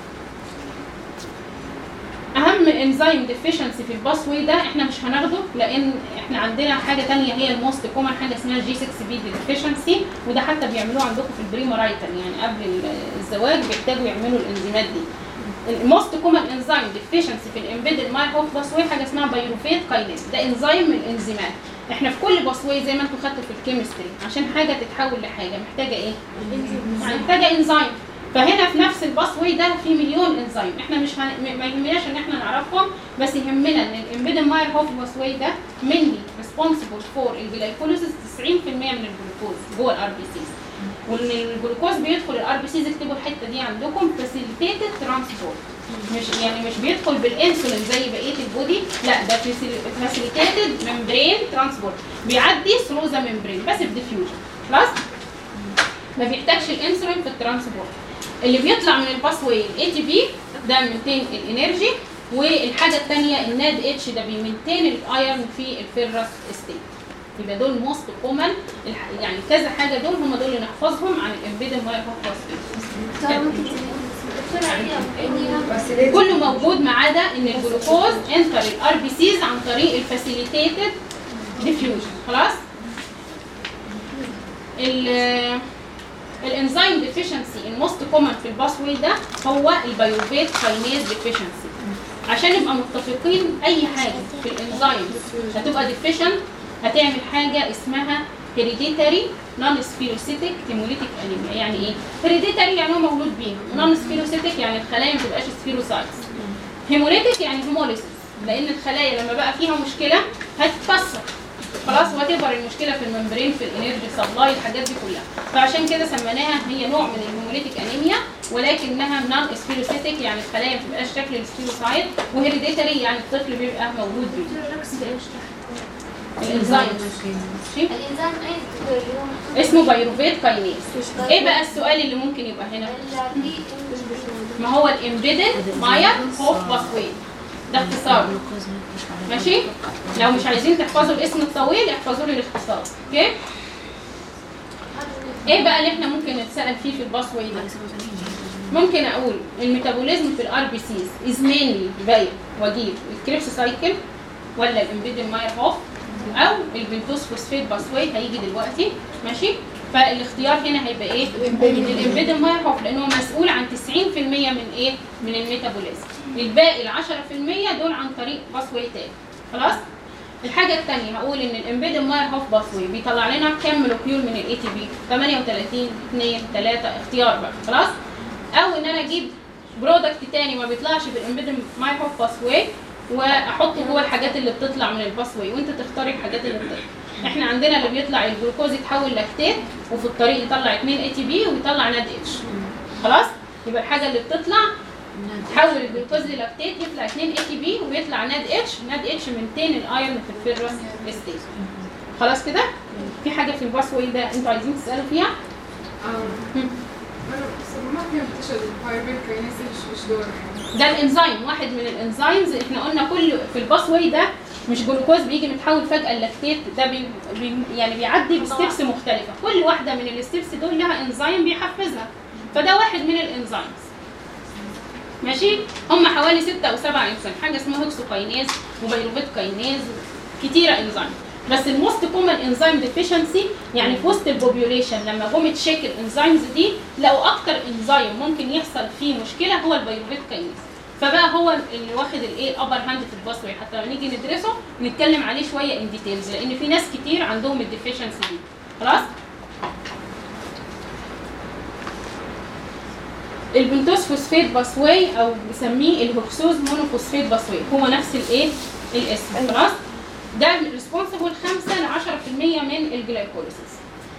اهم انزيم ديفيشنسي في الباس واي ده احنا مش هناخده لان احنا عندنا حاجه تانية هي الموست كومن حاجه اسمها جي 6 بي ديفيشنسي وده حتى بيعملوه عندكم في البريمورايتن يعني قبل ال- الزواج بيحتاجوا يعملوا الانزيمات دي الموست كومن انزيم ديفيشنسي في الامبيدد ماي هوف باس واي حاجه اسمها بايروفيت كاينيز ده انزيم من الانزيمات احنا في كل باس واي زي ما انتم خدتوا في الكيمستري عشان حاجه تتحول لحاجه محتاجه ايه؟ يعني محتاجه انزيم فهنا في نفس الباس واي ده في مليون انزيم احنا مش هن... م- ما يهمناش ان احنا نعرفهم بس يهمنا ان الامبيدن ماير هوف باس واي ده منلي ريسبونسبل فور الجلايكوليسيس 90% من الجلوكوز جوه الار بي سيز وان الجلوكوز بيدخل الار بي سيز اكتبوا الحته دي عندكم فاسيليتيتد ترانسبورت مش يعني مش بيدخل بالانسولين زي بقيه البودي لا ده فاسيليتيتد ممبرين ترانسبورت بيعدي ثرو ذا ممبرين بس بديفيوجن خلاص ما بيحتاجش الانسولين في الترانسبورت اللي بيطلع من الباس واي الاي تي بي ده بيمنتين الانرجي والحاجه الثانيه الناد اتش ده بيمنتين الايرون في الفيرس ستيت يبقى دول موست كومن يعني كذا حاجه دول هم دول اللي نحفظهم عن الامبيدن ماير هوف دكتورة ممكن تديني دكتورة عندي بس ليه كله موجود ما عدا ان الجلوكوز انتر الار بي سيز عن طريق الفاسيليتيتد ديفيوجن خلاص ال الانزيم ديفيشنسي الموست كومن في الباس واي ده هو البيوفيت كاينيز ديفيشنسي عشان نبقى متفقين اي حاجه في الانزيم هتبقى ديفيشنت هتعمل حاجه اسمها هيريديتاري نون سبيروسيتك هيموليتيك انيميا يعني ايه هيريديتاري يعني هو مولود بيه نون سبيروسيتك يعني الخلايا ما تبقاش سبيروسايتس هيموليتيك يعني هيموليسيس لان الخلايا لما بقى فيها مشكله هتتكسر خلاص وهتكبر المشكله في الممبرين في الانرجي سبلاي الحاجات دي كلها فعشان كده سميناها هي نوع من الهيموليتيك انيميا ولكنها نون سبيروسيتك يعني الخلايا ما بتبقاش شكل السبيروسايت وهيريديتاري يعني الطفل بيبقى مولود بيه دكتورة نفس ايش الانزيم ماشي؟ الانزيم اي دكتور اللي هو محطوط اسمه بايروفيت كاينيز ايه بقى السؤال اللي ممكن يبقى هنا ال في ما هو الامبيدد ماير هوف باسوي ده اختصار ماشي لو مش عايزين تحفظوا الاسم الطويل احفظوا لي الاختصار اوكي ايه بقى اللي احنا ممكن نتسال فيه في الباسوي ده ممكن اقول الميتابوليزم في الار بي سيز از مينلي باي واجيب الكريبس سايكل ولا الامبيدد ماير هوف او البنتوس فوسفيت باسوي هيجي دلوقتي ماشي فالاختيار هنا هيبقى ايه؟ الامبيدد ماير هوف لان هو مسؤول عن 90% من ايه؟ من الميتابوليزم الباقي ال 10% دول عن طريق باسوي تاني خلاص؟ الحاجة الثانية هقول ان الامبيدد ماير هوف باسوي بيطلع لنا كام مولكيول من الاي تي بي 38 2 3 اختيار بقى خلاص؟ او ان انا اجيب برودكت تاني ما بيطلعش بالامبيدد ماير هوف باسوي واحطه جوه الحاجات اللي بتطلع من الباسوي وانت تختاري الحاجات اللي بتطلع احنا عندنا اللي بيطلع الجلوكوز يتحول لاكتات وفي الطريق يطلع 2 اي تي بي ويطلع ناد اتش خلاص يبقى الحاجه اللي بتطلع تحول الجلوكوز للاكتات يطلع 2 اي تي بي ويطلع ناد اتش ناد اتش منتين الايرون في الفيرس ستيت خلاص كده في حاجه في الباسوي ده انتوا عايزين تسالوا فيها آم، انا بس ما فهمت ايش البايروفيت كاينيز ايش ايش دوره يعني ده الانزيم واحد من الانزيمز احنا قلنا كل في الباسوي ده مش جلوكوز بيجي متحول فجاه اللاكتيت ده بي بي يعني بيعدي بستبس مختلفه كل واحده من الستبس دول لها انزيم بيحفزها فده واحد من الانزيمز ماشي هم حوالي ستة او سبعة انزيم حاجه اسمها هوكسوكاينيز وبيروفيت كاينيز كتيره انزيم بس الموست كومن انزيم ديفيشنسي يعني في وسط البوبيوليشن لما جم تشيك الانزيمز دي لقوا اكتر انزيم ممكن يحصل فيه مشكله هو البيروفيت كاينيز فبقى هو اللي واخد الايه الابر هاند في الباسوي حتى لما نيجي ندرسه نتكلم عليه شويه ان ديتيلز لان في ناس كتير عندهم الديفيشنسي دي خلاص البنتوس فوسفيت باسواي او بنسميه الهكسوز مونوفوسفيت باسواي هو نفس الايه الاسم خلاص ده ريسبونسبل 5 ل 10% من الجلايكوليسيس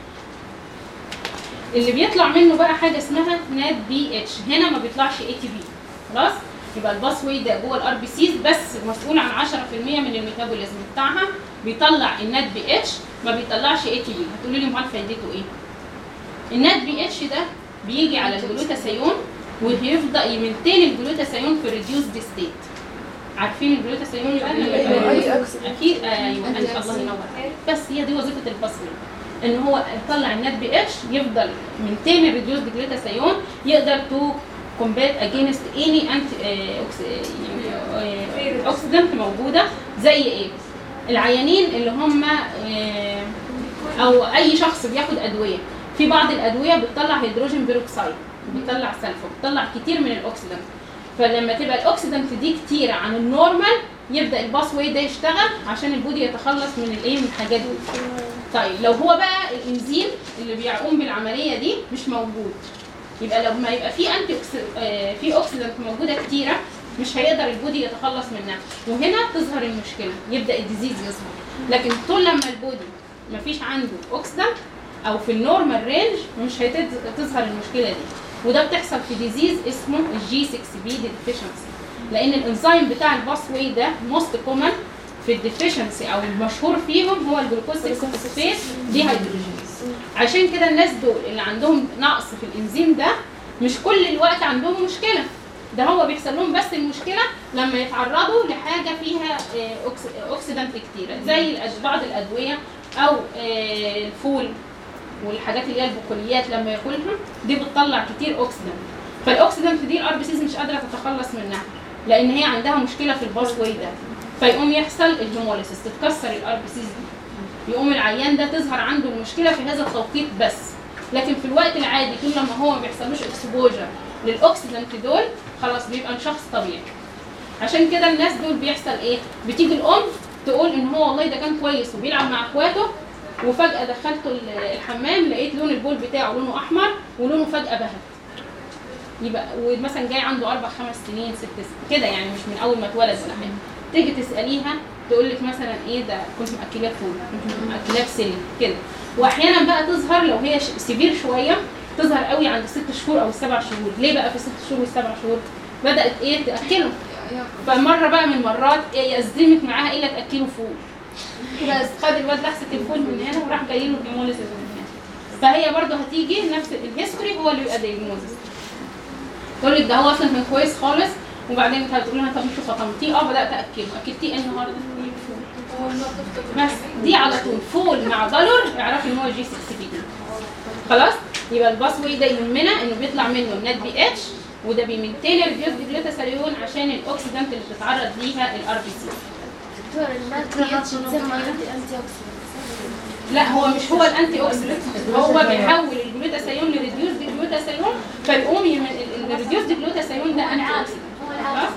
اللي بيطلع منه بقى حاجه اسمها نات بي اتش هنا ما بيطلعش اي تي بي خلاص يبقى الباس واي ده جوه الار بي سيز بس مسؤول عن 10% من الميتابوليزم بتاعها بيطلع النات بي اتش ما بيطلعش اي تي بي هتقولي لي امال فايدته ايه النات بي اتش ده بيجي على الجلوتاثيون وبيفضل يمنتين الجلوتاثيون في الريديوسد ستيت عارفين الجلوتاثيون ده لما أي يبقى اكيد ايوه أنت الله ينور عليك. بس هي دي وظيفه البصري ان هو يطلع النات بي اتش يفضل مينتين الريديوسد جلوتاثيون يقدر تو كومبات اجينست اني انت يعني اوكسيدنت موجوده زي ايه العيانين اللي هم آه، او اي شخص بياخد ادويه في بعض الادويه بتطلع هيدروجين بيروكسيد بتطلع سلفا بتطلع كتير من الاكسيدنت فلما تبقى الاكسيدنت دي كتيره عن النورمال يبدا الباس واي ده يشتغل عشان البودي يتخلص من الايه من الحاجات دي طيب لو هو بقى الانزيم اللي بيقوم بالعمليه دي مش موجود يبقى لما يبقى في انتي أكسي- آه، في اوكسيدنت موجوده كتيره مش هيقدر البودي يتخلص منها وهنا تظهر المشكله يبدا الديزيز يظهر لكن طول لما البودي مفيش عنده اوكسيدنت او في النورمال رينج مش هتظهر المشكله دي وده بتحصل في ديزيز اسمه الجي 6 بي ديفيشنسي لان الانزيم بتاع الباس واي ده موست كومن في الديفيشنسي او المشهور فيهم هو الجلوكوز 6 فوسفيت دي هيدروجينيز عشان كده الناس دول اللي عندهم نقص في الانزيم ده مش كل الوقت عندهم مشكله ده هو بيحصل لهم بس المشكله لما يتعرضوا لحاجه فيها آه، أوكس- اوكسيدانت كتيره زي الأد- بعض الادويه او آه، الفول والحاجات اللي هي البقوليات لما ياكلها دي بتطلع كتير اوكسيدانت فالاوكسيدانت دي الار بي سيز مش قادره تتخلص منها لان هي عندها مشكله في الباس واي ده فيقوم يحصل الهيموليسيس تتكسر الار بي سيز دي يقوم العيان ده تظهر عنده المشكله في هذا التوقيت بس لكن في الوقت العادي طول لما هو ما بيحصلوش اكسبوجر للاوكسيدنت دول خلاص بيبقى شخص طبيعي عشان كده الناس دول بيحصل ايه بتيجي الام تقول ان هو والله ده كان كويس وبيلعب مع اخواته وفجاه دخلته ال- الحمام لقيت لون البول بتاعه لونه احمر ولونه فجاه بهت يبقى ومثلا جاي عنده اربع خمس سنين ست سنين كده يعني مش من اول ما اتولد ولا حاجه تيجي تساليها تقول لك مثلا ايه ده كنت مأكلاه فول كنت مأكلاه بسلي كده واحيانا بقى تظهر لو هي ش- سيفير شويه تظهر قوي عند ست شهور او السبع شهور ليه بقى في الست شهور والسبع شهور بدات ايه تاكله فمره بقى من المرات إيه يأزمك معاها ايه لا تاكله فول بس خد الواد لحسه الفول من هنا وراح جاي له ديموليسيس من هنا فهي برضه هتيجي نفس الهيستوري هو اللي يبقى ديموزيس تقول لك ده هو اصلا كان كويس خالص وبعدين انت هتقول لها طب انتوا فطمتيه اه بدات اكله اكلتيه ايه النهارده بس دي على طول فول مع دولار اعرفي ان هو جي 6 بي دي خلاص يبقى الباس واي ده يهمنا انه بيطلع منه النات بي اتش وده بيمنتين الريديوس جلوتاثيون عشان الاكسيدنت اللي بتتعرض ليها الار بي سي دكتور النات بي اتش تسمى انتي اوكسيدنت لا هو مش هو الانتي اوكسيدنت هو بيحول الجلوتاثيون لريديوس جلوتاثيون فيقوم الريديوس جلوتاثيون ده انتي اوكسيدنت هو خلاص العكس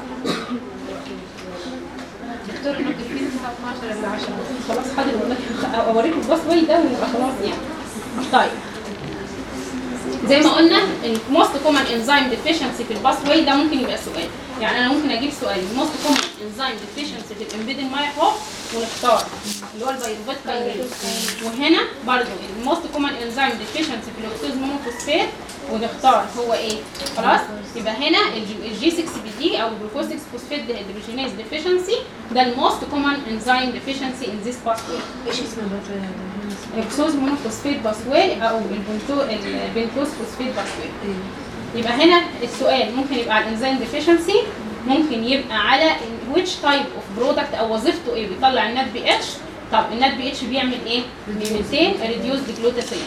دكتور انه في الساعه 12 ولا 10 خلاص حاضر والله اوريكم الباس واي ده ونبقى خلاص يعني طيب زي ما قلنا الموست كومن انزيم ديفيشنسي في الباس واي ده ممكن يبقى سؤال يعني انا ممكن اجيب سؤال الموست كومن انزيم ديفيشنسي في الامبيدن مايا هوب ونختار اللي هو البيروفات كاينيز وهنا برضو الموست كومن انزيم ديفيشنسي في الاكسوز مونوفوسفات ونختار هو ايه خلاص يبقى هنا الجي 6 بي دي او الجلوكوز 6 فوسفات ديهيدروجينيز ديفيشنسي ده الموست كومن انزيم ديفيشنسي ان ذيس باثوي ايش اسمه البطل هذا؟ اكسوز مونوفوسفيت باسوي او البنتو البنتوز فوسفيت باسوي يبقى هنا السؤال ممكن يبقى على الانزيم ديفيشنسي ممكن يبقى على which type of product او وظيفته ايه بيطلع النات بي اتش طب النات بي اتش بيعمل ايه؟ بيمنتين ريديوز جلوتاثيون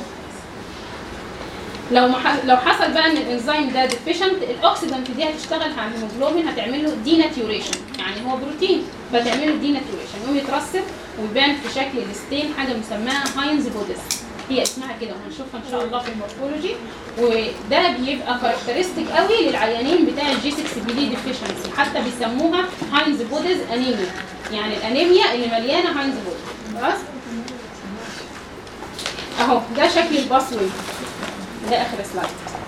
لو ما ح- لو حصل بقى ان الانزيم ده ديفيشنت الاكسيدنت دي هتشتغل على الهيموجلوبين هتعمل له ديناتيوريشن يعني هو بروتين فتعمل له ديناتيوريشن يقوم يترسب ويبان في شكل الستين حاجه مسماها هاينز بوديس هي اسمها كده وهنشوفها ان شاء الله في المورفولوجي وده بيبقى كاركترستيك قوي للعيانين بتاع الجي 6 بي دي ديفيشنسي حتى بيسموها هاينز بوديز انيميا يعني الانيميا اللي مليانه هاينز بوديز خلاص اهو ده شكل الباسوي ده اخر سلايد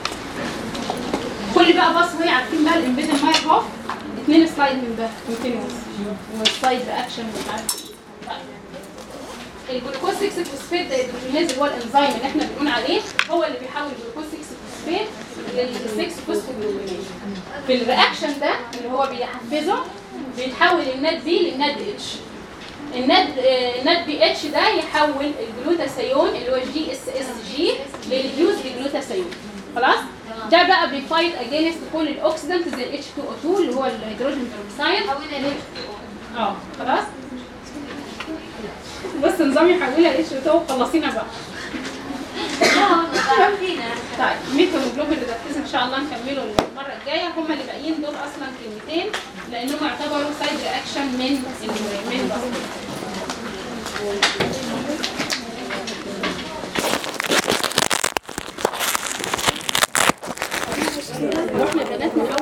كل بقى باسوي عارفين بقى الامبيدن مايك اهو اتنين سلايد من ده كونتينوس والسلايد رياكشن ومش عارف إيه. طيب. الجلوكوز 6 فوسفات ده الهيدروجينيز اللي هو الانزيم اللي احنا بنقول عليه هو اللي بيحول الجلوكوز 6 فوسفات لل 6 فوسفوجلوكينيز في الرياكشن ده اللي هو بيحفزه بيتحول النات بي للنات بي اتش النات آه، النات بي اتش ده يحول الجلوتاثيون اللي هو الجي اس اس جي لليوز جلوتاثيون خلاص ده بقى بيفايت اجينست كل الاوكسيدنت زي الاتش 2 او 2 اللي هو الهيدروجين بيروكسيد حولنا ليه؟ اه خلاص بس نظام يحولها لاتش 2 وخلصينا بقى اه فينا طيب ميثيوجلوبين ريدكتيز ان شاء الله نكمله المره الجايه هم اللي باقيين دول اصلا كلمتين لانهم يعتبروا سايد رياكشن من ال- من البصل. رحنا بنات